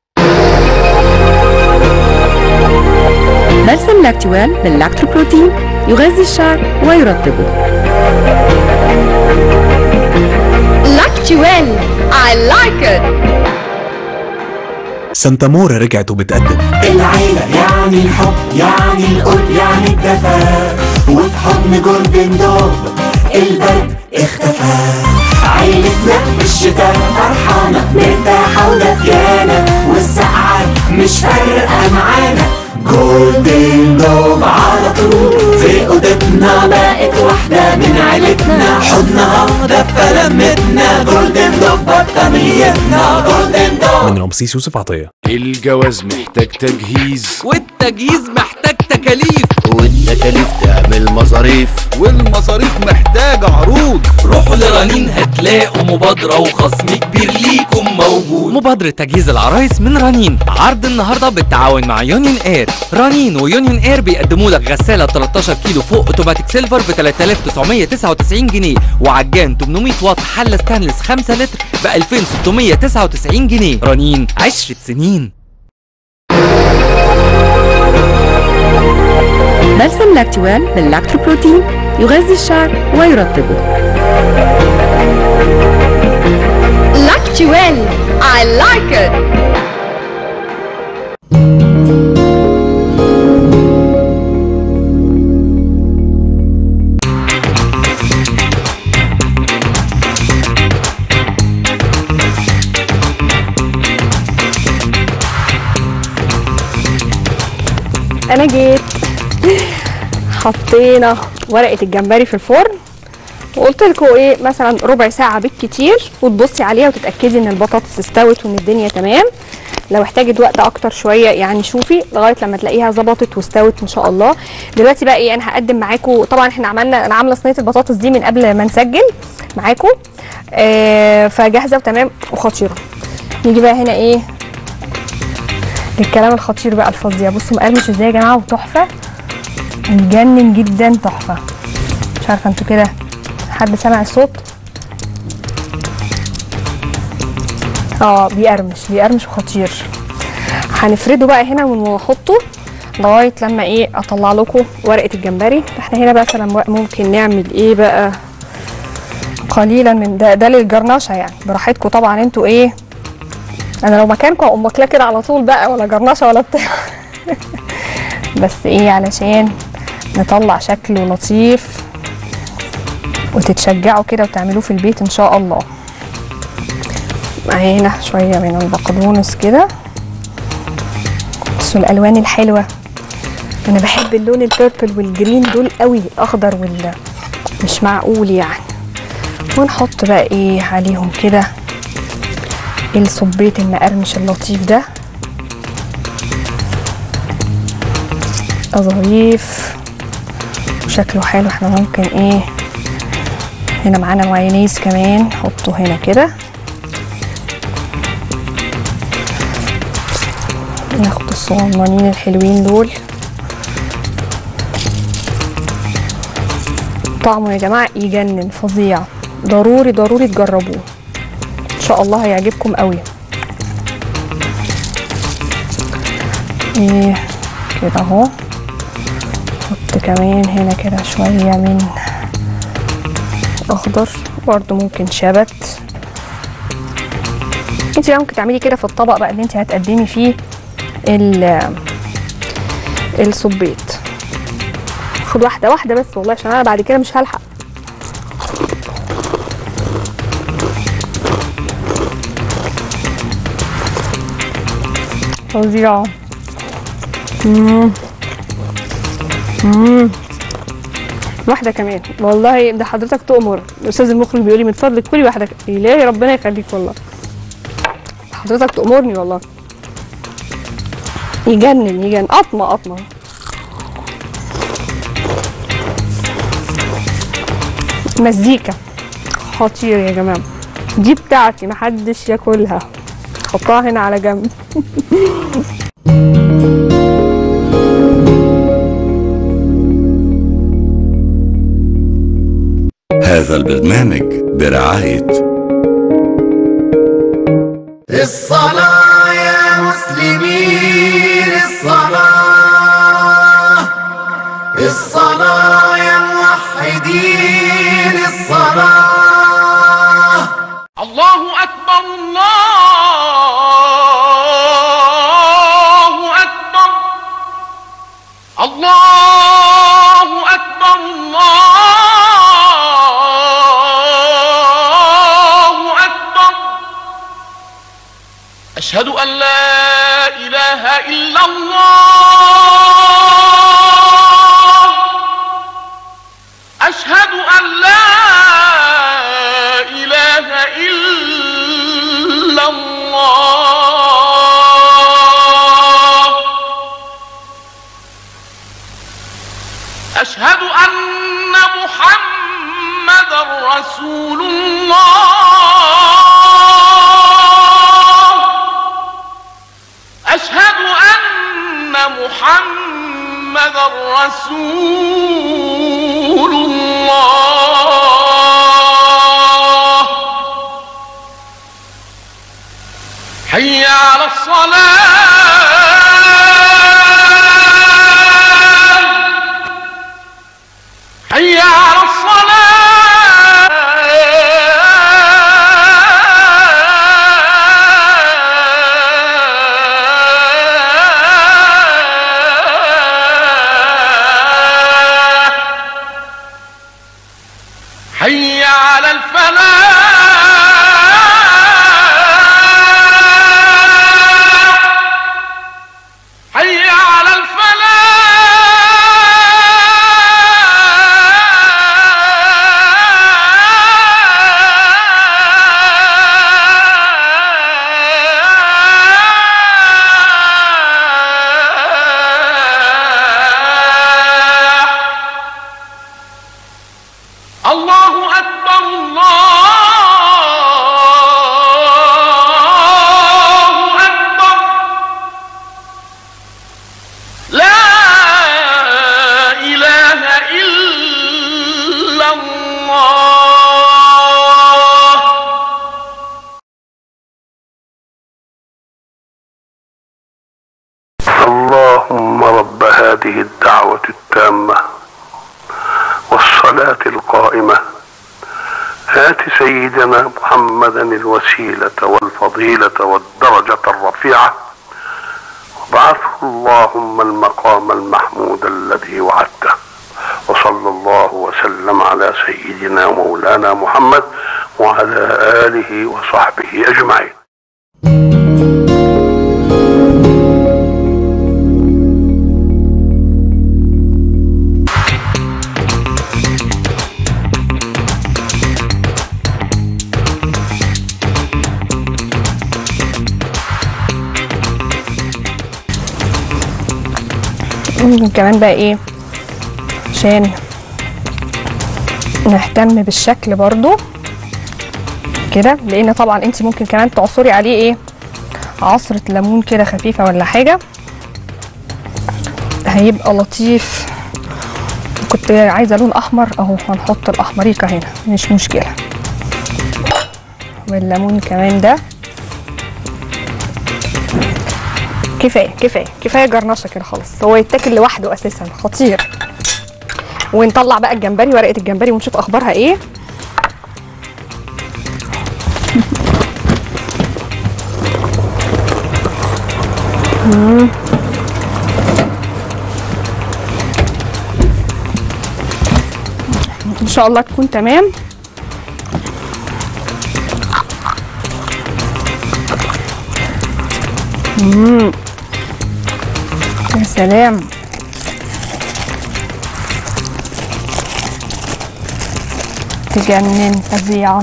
بلسم لاكتوال باللاكتوبروتين يغذي الشعر ويرطبه لاكتوال I like it سانتا مورا رجعت وبتقدم العيلة يعني الحب يعني القرب يعني الدفا وفي حضن جولدن دوب البرد اختفى عيلتنا في الشتاء فرحانة مرتاحة ودفيانة والسقعة مش فارقة معانا جولدن دوب على طول في اوضتنا بقت واحدة من عيلتنا حضنها دفى لمتنا جولدن دوب بطانيتنا جولدن دوب من رمسيس يوسف عطية الجواز محتاج تجهيز والتجهيز محتاج تكاليف والتكاليف تعمل مصاريف والمصاريف محتاجة عروض روحوا روحوا لرنين هتلاقوا مبادرة وخصم كبير ليكم موجود مبادرة تجهيز العرايس من رنين عرض النهاردة بالتعاون مع يونيون اير رنين ويونيون اير بيقدموا لك غسالة 13 كيلو فوق اوتوماتيك سيلفر ب 3999 جنيه وعجان 800 واط حلة ستانلس 5 لتر ب 2699 جنيه رنين عشرة سنين بلسم لاكتوال باللاكتوبروتين يغذي الشعر ويرطبه L'actuel, I like it. انا جيت حطينا ورقه الجمبري في الفرن وقلت لكم ايه مثلا ربع ساعه بالكتير وتبصي عليها وتتاكدي ان البطاطس استوت وان الدنيا تمام لو احتاجت وقت اكتر شويه يعني شوفي لغايه لما تلاقيها ظبطت واستوت ان شاء الله دلوقتي بقى ايه انا هقدم معاكم طبعا احنا عملنا انا عامله صينيه البطاطس دي من قبل ما نسجل معاكم آه فجاهزه وتمام وخطيره نيجي بقى هنا ايه الكلام الخطير بقى الفظيع بصوا مقرمش ازاي يا جماعه وتحفه يجنن جدا تحفه مش عارفه انتوا كده حد سمع الصوت اه بيقرمش بيقرمش وخطير هنفرده بقى هنا ونحطه لغايه لما ايه اطلع لكم ورقه الجمبري احنا هنا بقى مثلا ممكن نعمل ايه بقى قليلا من ده ده للجرنشه يعني براحتكم طبعا انتوا ايه انا لو مكانكم اقوم واكلاه كده على طول بقى ولا جرنشه ولا بتاع بس ايه علشان نطلع شكل لطيف وتتشجعوا كده وتعملوه في البيت ان شاء الله معايا هنا شويه من البقدونس كده بصوا الالوان الحلوه انا بحب اللون البيربل والجرين دول قوي الاخضر وال مش معقول يعني ونحط بقى ايه عليهم كده الصبيت المقرمش اللطيف ده ظريف وشكله حلو احنا ممكن ايه هنا معانا مايونيز كمان نحطه هنا كده ناخد الصغننين الحلوين دول طعمه يا جماعه يجنن فظيع ضروري ضروري تجربوه ان شاء الله هيعجبكم قوي ايه كده اهو نحط كمان هنا كده شويه من اخضر برضو ممكن شبت انت بقى ممكن تعملي كده في الطبق بقى اللي انت هتقدمي فيه ال الصبيت خد واحده واحده بس والله عشان انا بعد كده مش هلحق فظيعة مم. مم. واحدة كمان والله ده حضرتك تؤمر الأستاذ المخرج بيقول لي من فضلك كلي واحدة ك- إلهي ربنا يخليك والله حضرتك تأمرني والله يجنن يجنن قطمة قطمة مزيكا خطير يا جماعة دي بتاعتي محدش ياكلها حطها هنا على جنب هذا البرنامج برعاية الصلاة يا مسلمين الصلاة الصلاة يا موحدين الصلاة الله أكبر الله أكبر الله أكبر الله أكبر أشهد أن لا إله إلا الله أشهد أن لا إله إلا الله أشهد أن محمد رسول الله أشهد أن محمد رسول الله حي على الصلاة حي على الصلاة حي على الفلاح حي على الفلاح الله أكبر الله أكبر لا إله إلا الله اللهم رب هذه الدعوة التامة والصلاة القائمة هات سيدنا محمدا الوسيلة والفضيلة والدرجة الرفيعة وابعثه اللهم المقام المحمود الذي وعدته وصلى الله وسلم على سيدنا مولانا محمد وعلى آله وصحبه أجمعين ممكن كمان بقى ايه عشان نهتم بالشكل برضو كده لان طبعا انت ممكن كمان تعصري عليه ايه عصرة ليمون كده خفيفة ولا حاجة هيبقى لطيف كنت عايزة لون احمر اهو هنحط الاحمريكة هنا مش مشكلة والليمون كمان ده كفايه كفايه كفايه جرنشه كده خلاص هو يتاكل لوحده اساسا خطير ونطلع بقى الجمبري ورقه الجمبري ونشوف اخبارها ايه مم. ان شاء الله تكون تمام مم. يا سلام تجنن فظيعة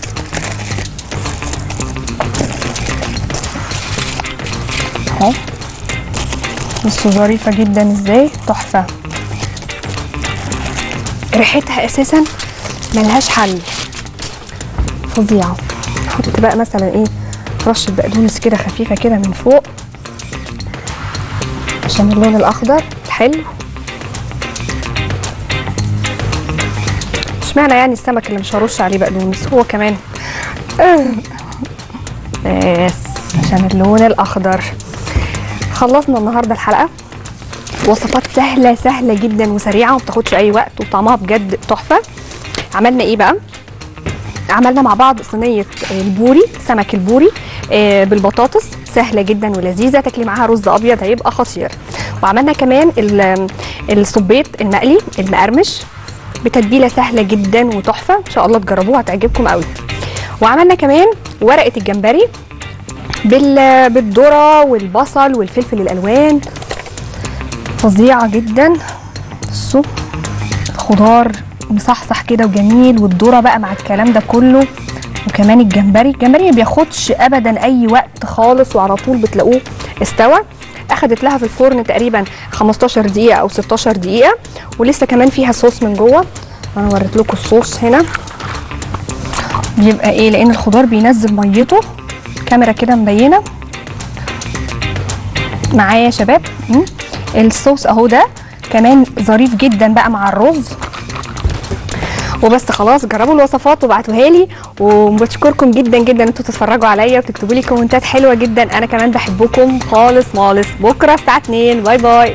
اهو بصوا ظريفة جدا ازاي تحفة ريحتها اساسا ملهاش حل فظيعة نحط بقى مثلا ايه رشة بقدونس كده خفيفة كده من فوق عشان اللون الأخضر الحلو اشمعنى يعني السمك اللي مش هرش عليه بقدونس هو كمان بس عشان اللون الأخضر خلصنا النهارده الحلقة وصفات سهلة سهلة جدا وسريعة وما بتاخدش أي وقت وطعمها بجد تحفة عملنا إيه بقى؟ عملنا مع بعض صينيه البوري سمك البوري آه، بالبطاطس سهله جدا ولذيذه تاكلي معاها رز ابيض هيبقى خطير وعملنا كمان ال- الصبيط المقلي المقرمش بتتبيله سهله جدا وتحفه ان شاء الله تجربوها هتعجبكم قوي وعملنا كمان ورقه الجمبري بال- بالذره والبصل والفلفل الالوان فظيعه جدا بصوا خضار مصحصح كده وجميل والذره بقى مع الكلام ده كله وكمان الجمبري الجمبري ما بياخدش ابدا اي وقت خالص وعلى طول بتلاقوه استوى اخدت لها في الفرن تقريبا 15 دقيقه او 16 دقيقه ولسه كمان فيها صوص من جوه انا وريت لكم الصوص هنا بيبقى ايه لان الخضار بينزل ميته كاميرا كده مبينه معايا يا شباب مم. الصوص اهو ده كمان ظريف جدا بقى مع الرز وبس خلاص جربوا الوصفات وابعتوها لي وبشكركم جدا جدا انتوا تتفرجوا عليا وتكتبوا لي كومنتات حلوه جدا انا كمان بحبكم خالص خالص بكره الساعه 2 باي باي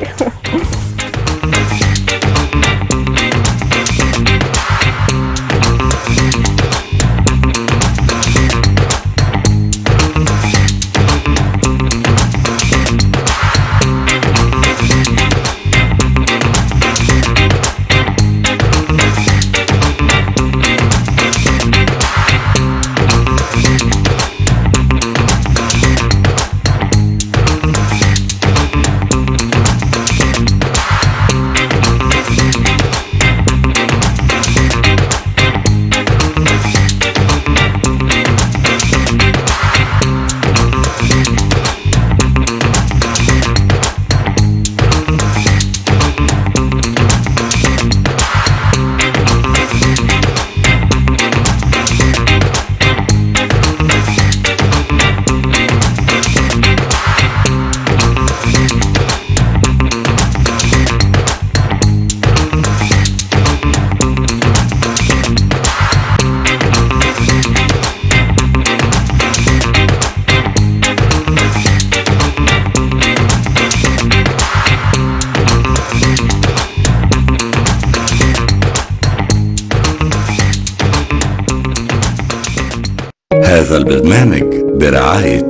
هذا البرنامج برعاية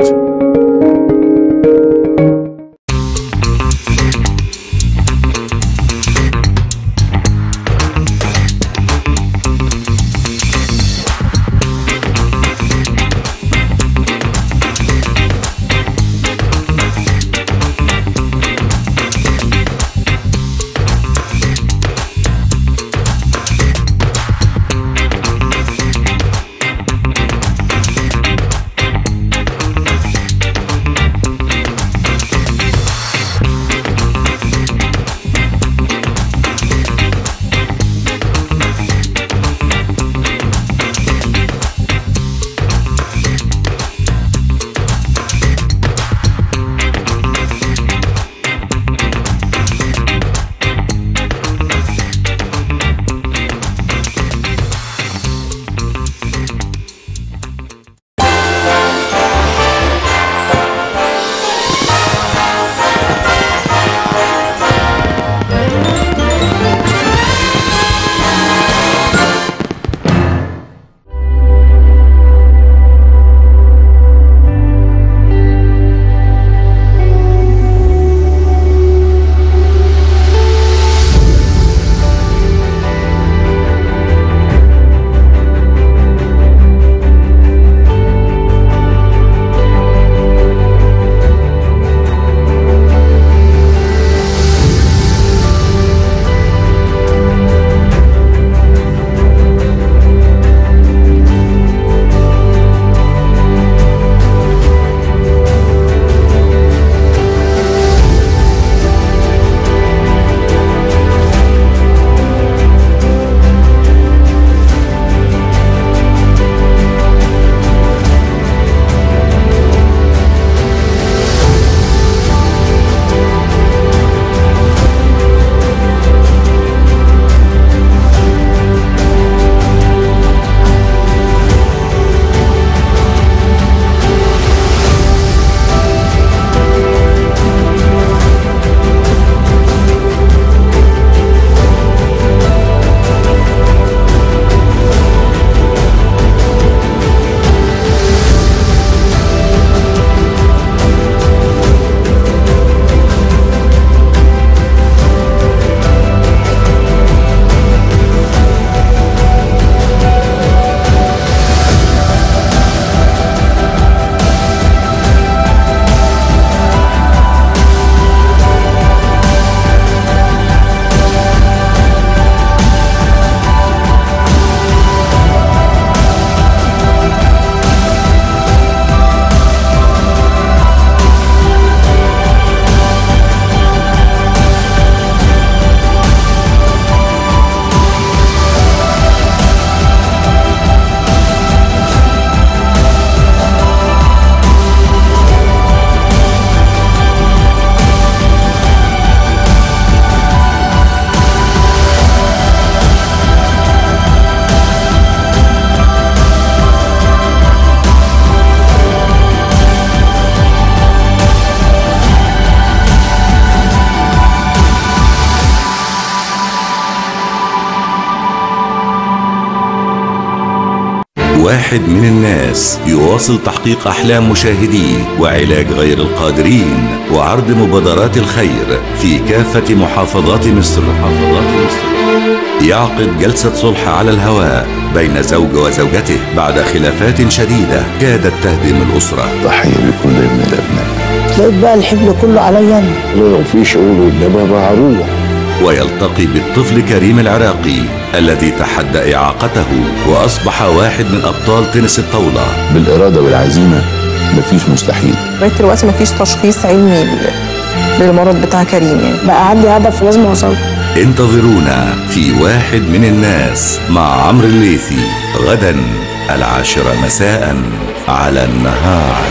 واحد من الناس يواصل تحقيق أحلام مشاهديه وعلاج غير القادرين وعرض مبادرات الخير في كافة محافظات مصر محافظات مصر يعقد جلسة صلح على الهواء بين زوج وزوجته بعد خلافات شديدة كادت تهدم الأسرة تحية لكل ابن الأبناء لقيت بقى الحمل كله عليا أنا. لو في شعور قدامها ما هروح ويلتقي بالطفل كريم العراقي الذي تحدى إعاقته وأصبح واحد من أبطال تنس الطاولة بالإرادة والعزيمة مفيش مستحيل لغايه دلوقتي مفيش تشخيص علمي ل- للمرض بتاع كريم يعني بقى عندي هدف لازم أوصل انتظرونا في واحد من الناس مع عمرو الليثي غدا العاشرة مساء على النهار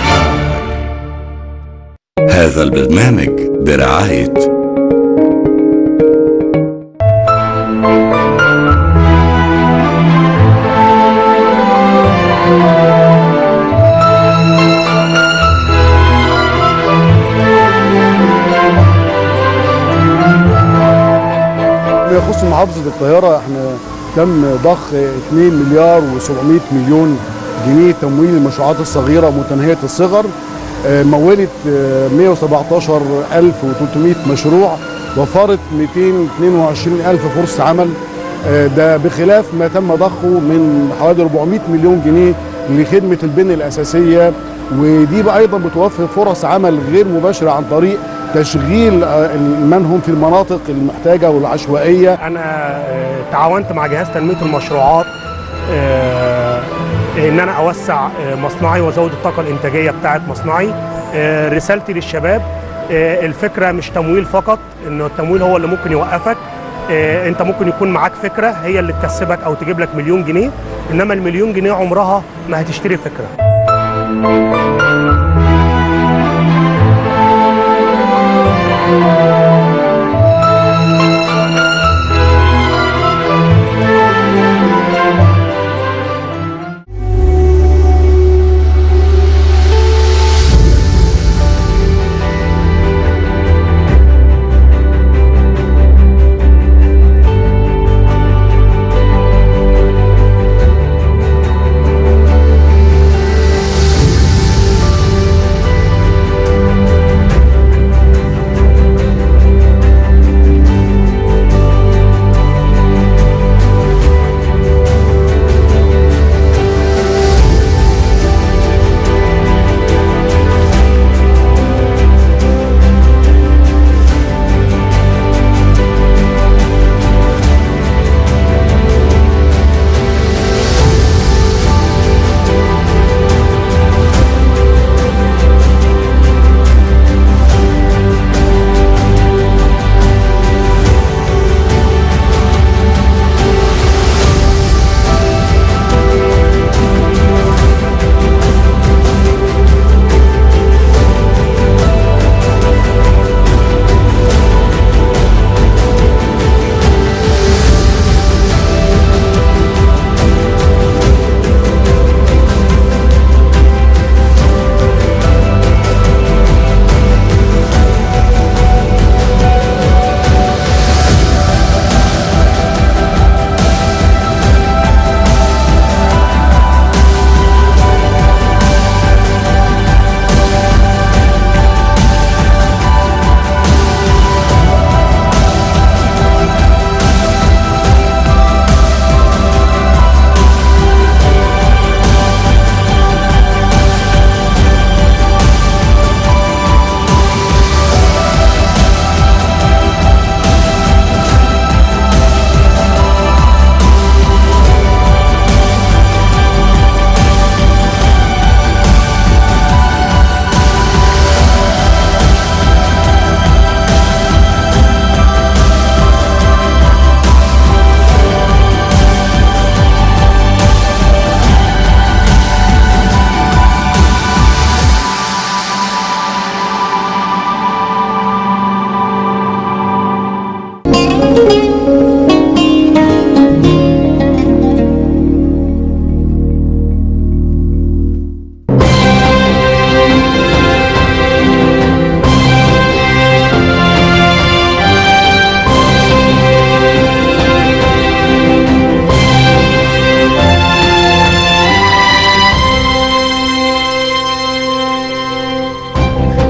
هذا البرنامج برعاية ما يخص محافظة القاهرة احنا تم ضخ 2 مليار و700 مليون جنيه تمويل المشروعات الصغيرة متناهية الصغر آه، مولت آه، 127300 مشروع وفرت 222 ألف فرصة عمل آه، ده بخلاف ما تم ضخه من حوالي 400 مليون جنيه لخدمة البنية الأساسية ودي بقى أيضا بتوفر فرص عمل غير مباشرة عن طريق تشغيل آه، من هم في المناطق المحتاجة والعشوائية انا آه، تعاونت مع جهاز تنميه المشروعات آه، ان انا اوسع آه، مصنعي وازود الطاقه الانتاجيه بتاعه مصنعي آه، رسالتي للشباب آه، الفكره مش تمويل فقط انه التمويل هو اللي ممكن يوقفك آه، انت ممكن يكون معاك فكره هي اللي تكسبك او تجيب لك مليون جنيه انما المليون جنيه عمرها ما هتشتري فكره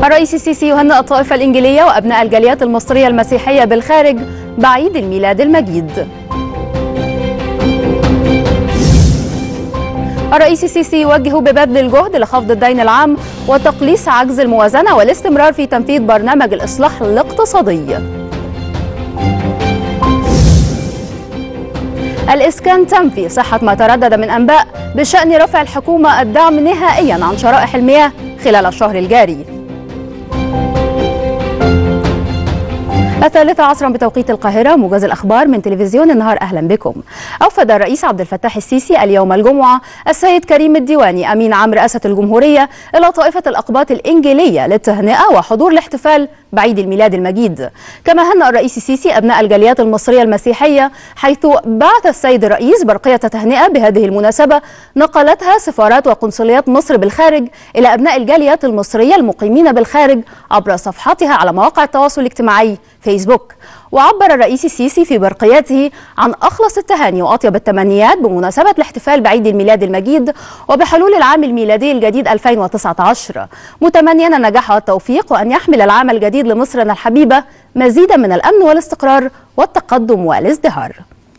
الرئيس السيسي يهنئ الطائفة الإنجيلية وأبناء الجاليات المصرية المسيحية بالخارج بعيد الميلاد المجيد الرئيس السيسي يوجه ببذل الجهد لخفض الدين العام وتقليص عجز الموازنة والاستمرار في تنفيذ برنامج الإصلاح الاقتصادي الإسكان تنفي صحة ما تردد من أنباء بشأن رفع الحكومة الدعم نهائيا عن شرائح المياه خلال الشهر الجاري الثالثة عصرا بتوقيت القاهرة موجز الأخبار من تلفزيون النهار أهلا بكم أوفد الرئيس عبد الفتاح السيسي اليوم الجمعة السيد كريم الديواني أمين عام رئاسة الجمهورية إلى طائفة الأقباط الإنجيلية للتهنئة وحضور الاحتفال بعيد الميلاد المجيد كما هنأ الرئيس السيسي أبناء الجاليات المصرية المسيحية حيث بعث السيد الرئيس برقية تهنئة بهذه المناسبة نقلتها سفارات وقنصليات مصر بالخارج إلى أبناء الجاليات المصرية المقيمين بالخارج عبر صفحاتها على مواقع التواصل الاجتماعي فيسبوك وعبر الرئيس السيسي في برقيته عن أخلص التهاني وأطيب التمنيات بمناسبة الاحتفال بعيد الميلاد المجيد وبحلول العام الميلادي الجديد 2019 متمنيا النجاح والتوفيق وأن يحمل العام الجديد لمصرنا الحبيبة مزيدا من الأمن والاستقرار والتقدم والازدهار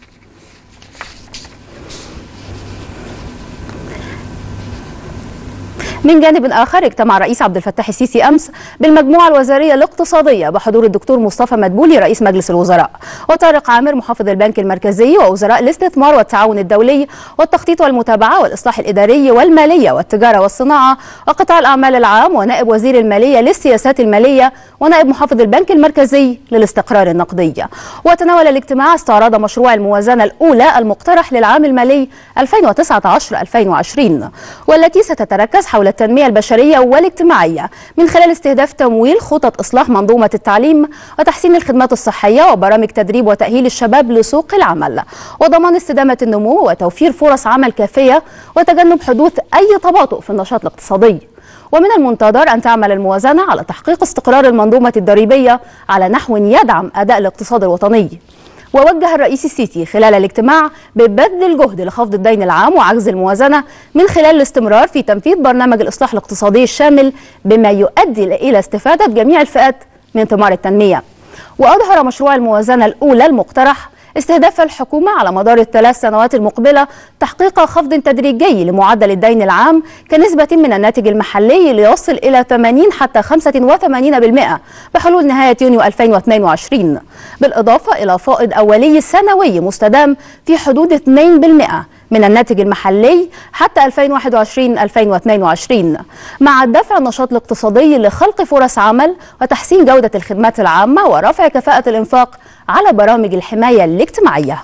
من جانب آخر اجتمع الرئيس عبد الفتاح السيسي أمس بالمجموعة الوزارية الاقتصادية بحضور الدكتور مصطفى مدبولي رئيس مجلس الوزراء وطارق عامر محافظ البنك المركزي ووزراء الاستثمار والتعاون الدولي والتخطيط والمتابعة والإصلاح الإداري والمالية والتجارة والصناعة وقطاع الأعمال العام ونائب وزير المالية للسياسات المالية ونائب محافظ البنك المركزي للاستقرار النقدي وتناول الاجتماع استعراض مشروع الموازنة الأولى المقترح للعام المالي 2019-2020 والتي ستتركز حول التنمية البشرية والاجتماعية من خلال استهداف تمويل خطط إصلاح منظومة التعليم وتحسين الخدمات الصحية وبرامج تدريب وتأهيل الشباب لسوق العمل وضمان استدامة النمو وتوفير فرص عمل كافية وتجنب حدوث أي تباطؤ في النشاط الاقتصادي ومن المنتظر أن تعمل الموازنة على تحقيق استقرار المنظومة الضريبية على نحو يدعم أداء الاقتصاد الوطني ووجه الرئيس السيسي خلال الاجتماع ببذل الجهد لخفض الدين العام وعجز الموازنة من خلال الاستمرار في تنفيذ برنامج الإصلاح الاقتصادي الشامل بما يؤدي إلى استفادة جميع الفئات من ثمار التنمية وأظهر مشروع الموازنة الأولى المقترح استهداف الحكومة على مدار الثلاث سنوات المقبلة تحقيق خفض تدريجي لمعدل الدين العام كنسبة من الناتج المحلي ليصل إلى 80 حتى 85% بحلول نهاية يونيو 2022 بالإضافة إلى فائض أولي سنوي مستدام في حدود 2% من الناتج المحلي حتى 2021-2022 مع دفع النشاط الاقتصادي لخلق فرص عمل وتحسين جودة الخدمات العامة ورفع كفاءة الإنفاق على برامج الحماية الاجتماعية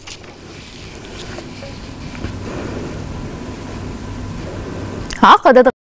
عقدت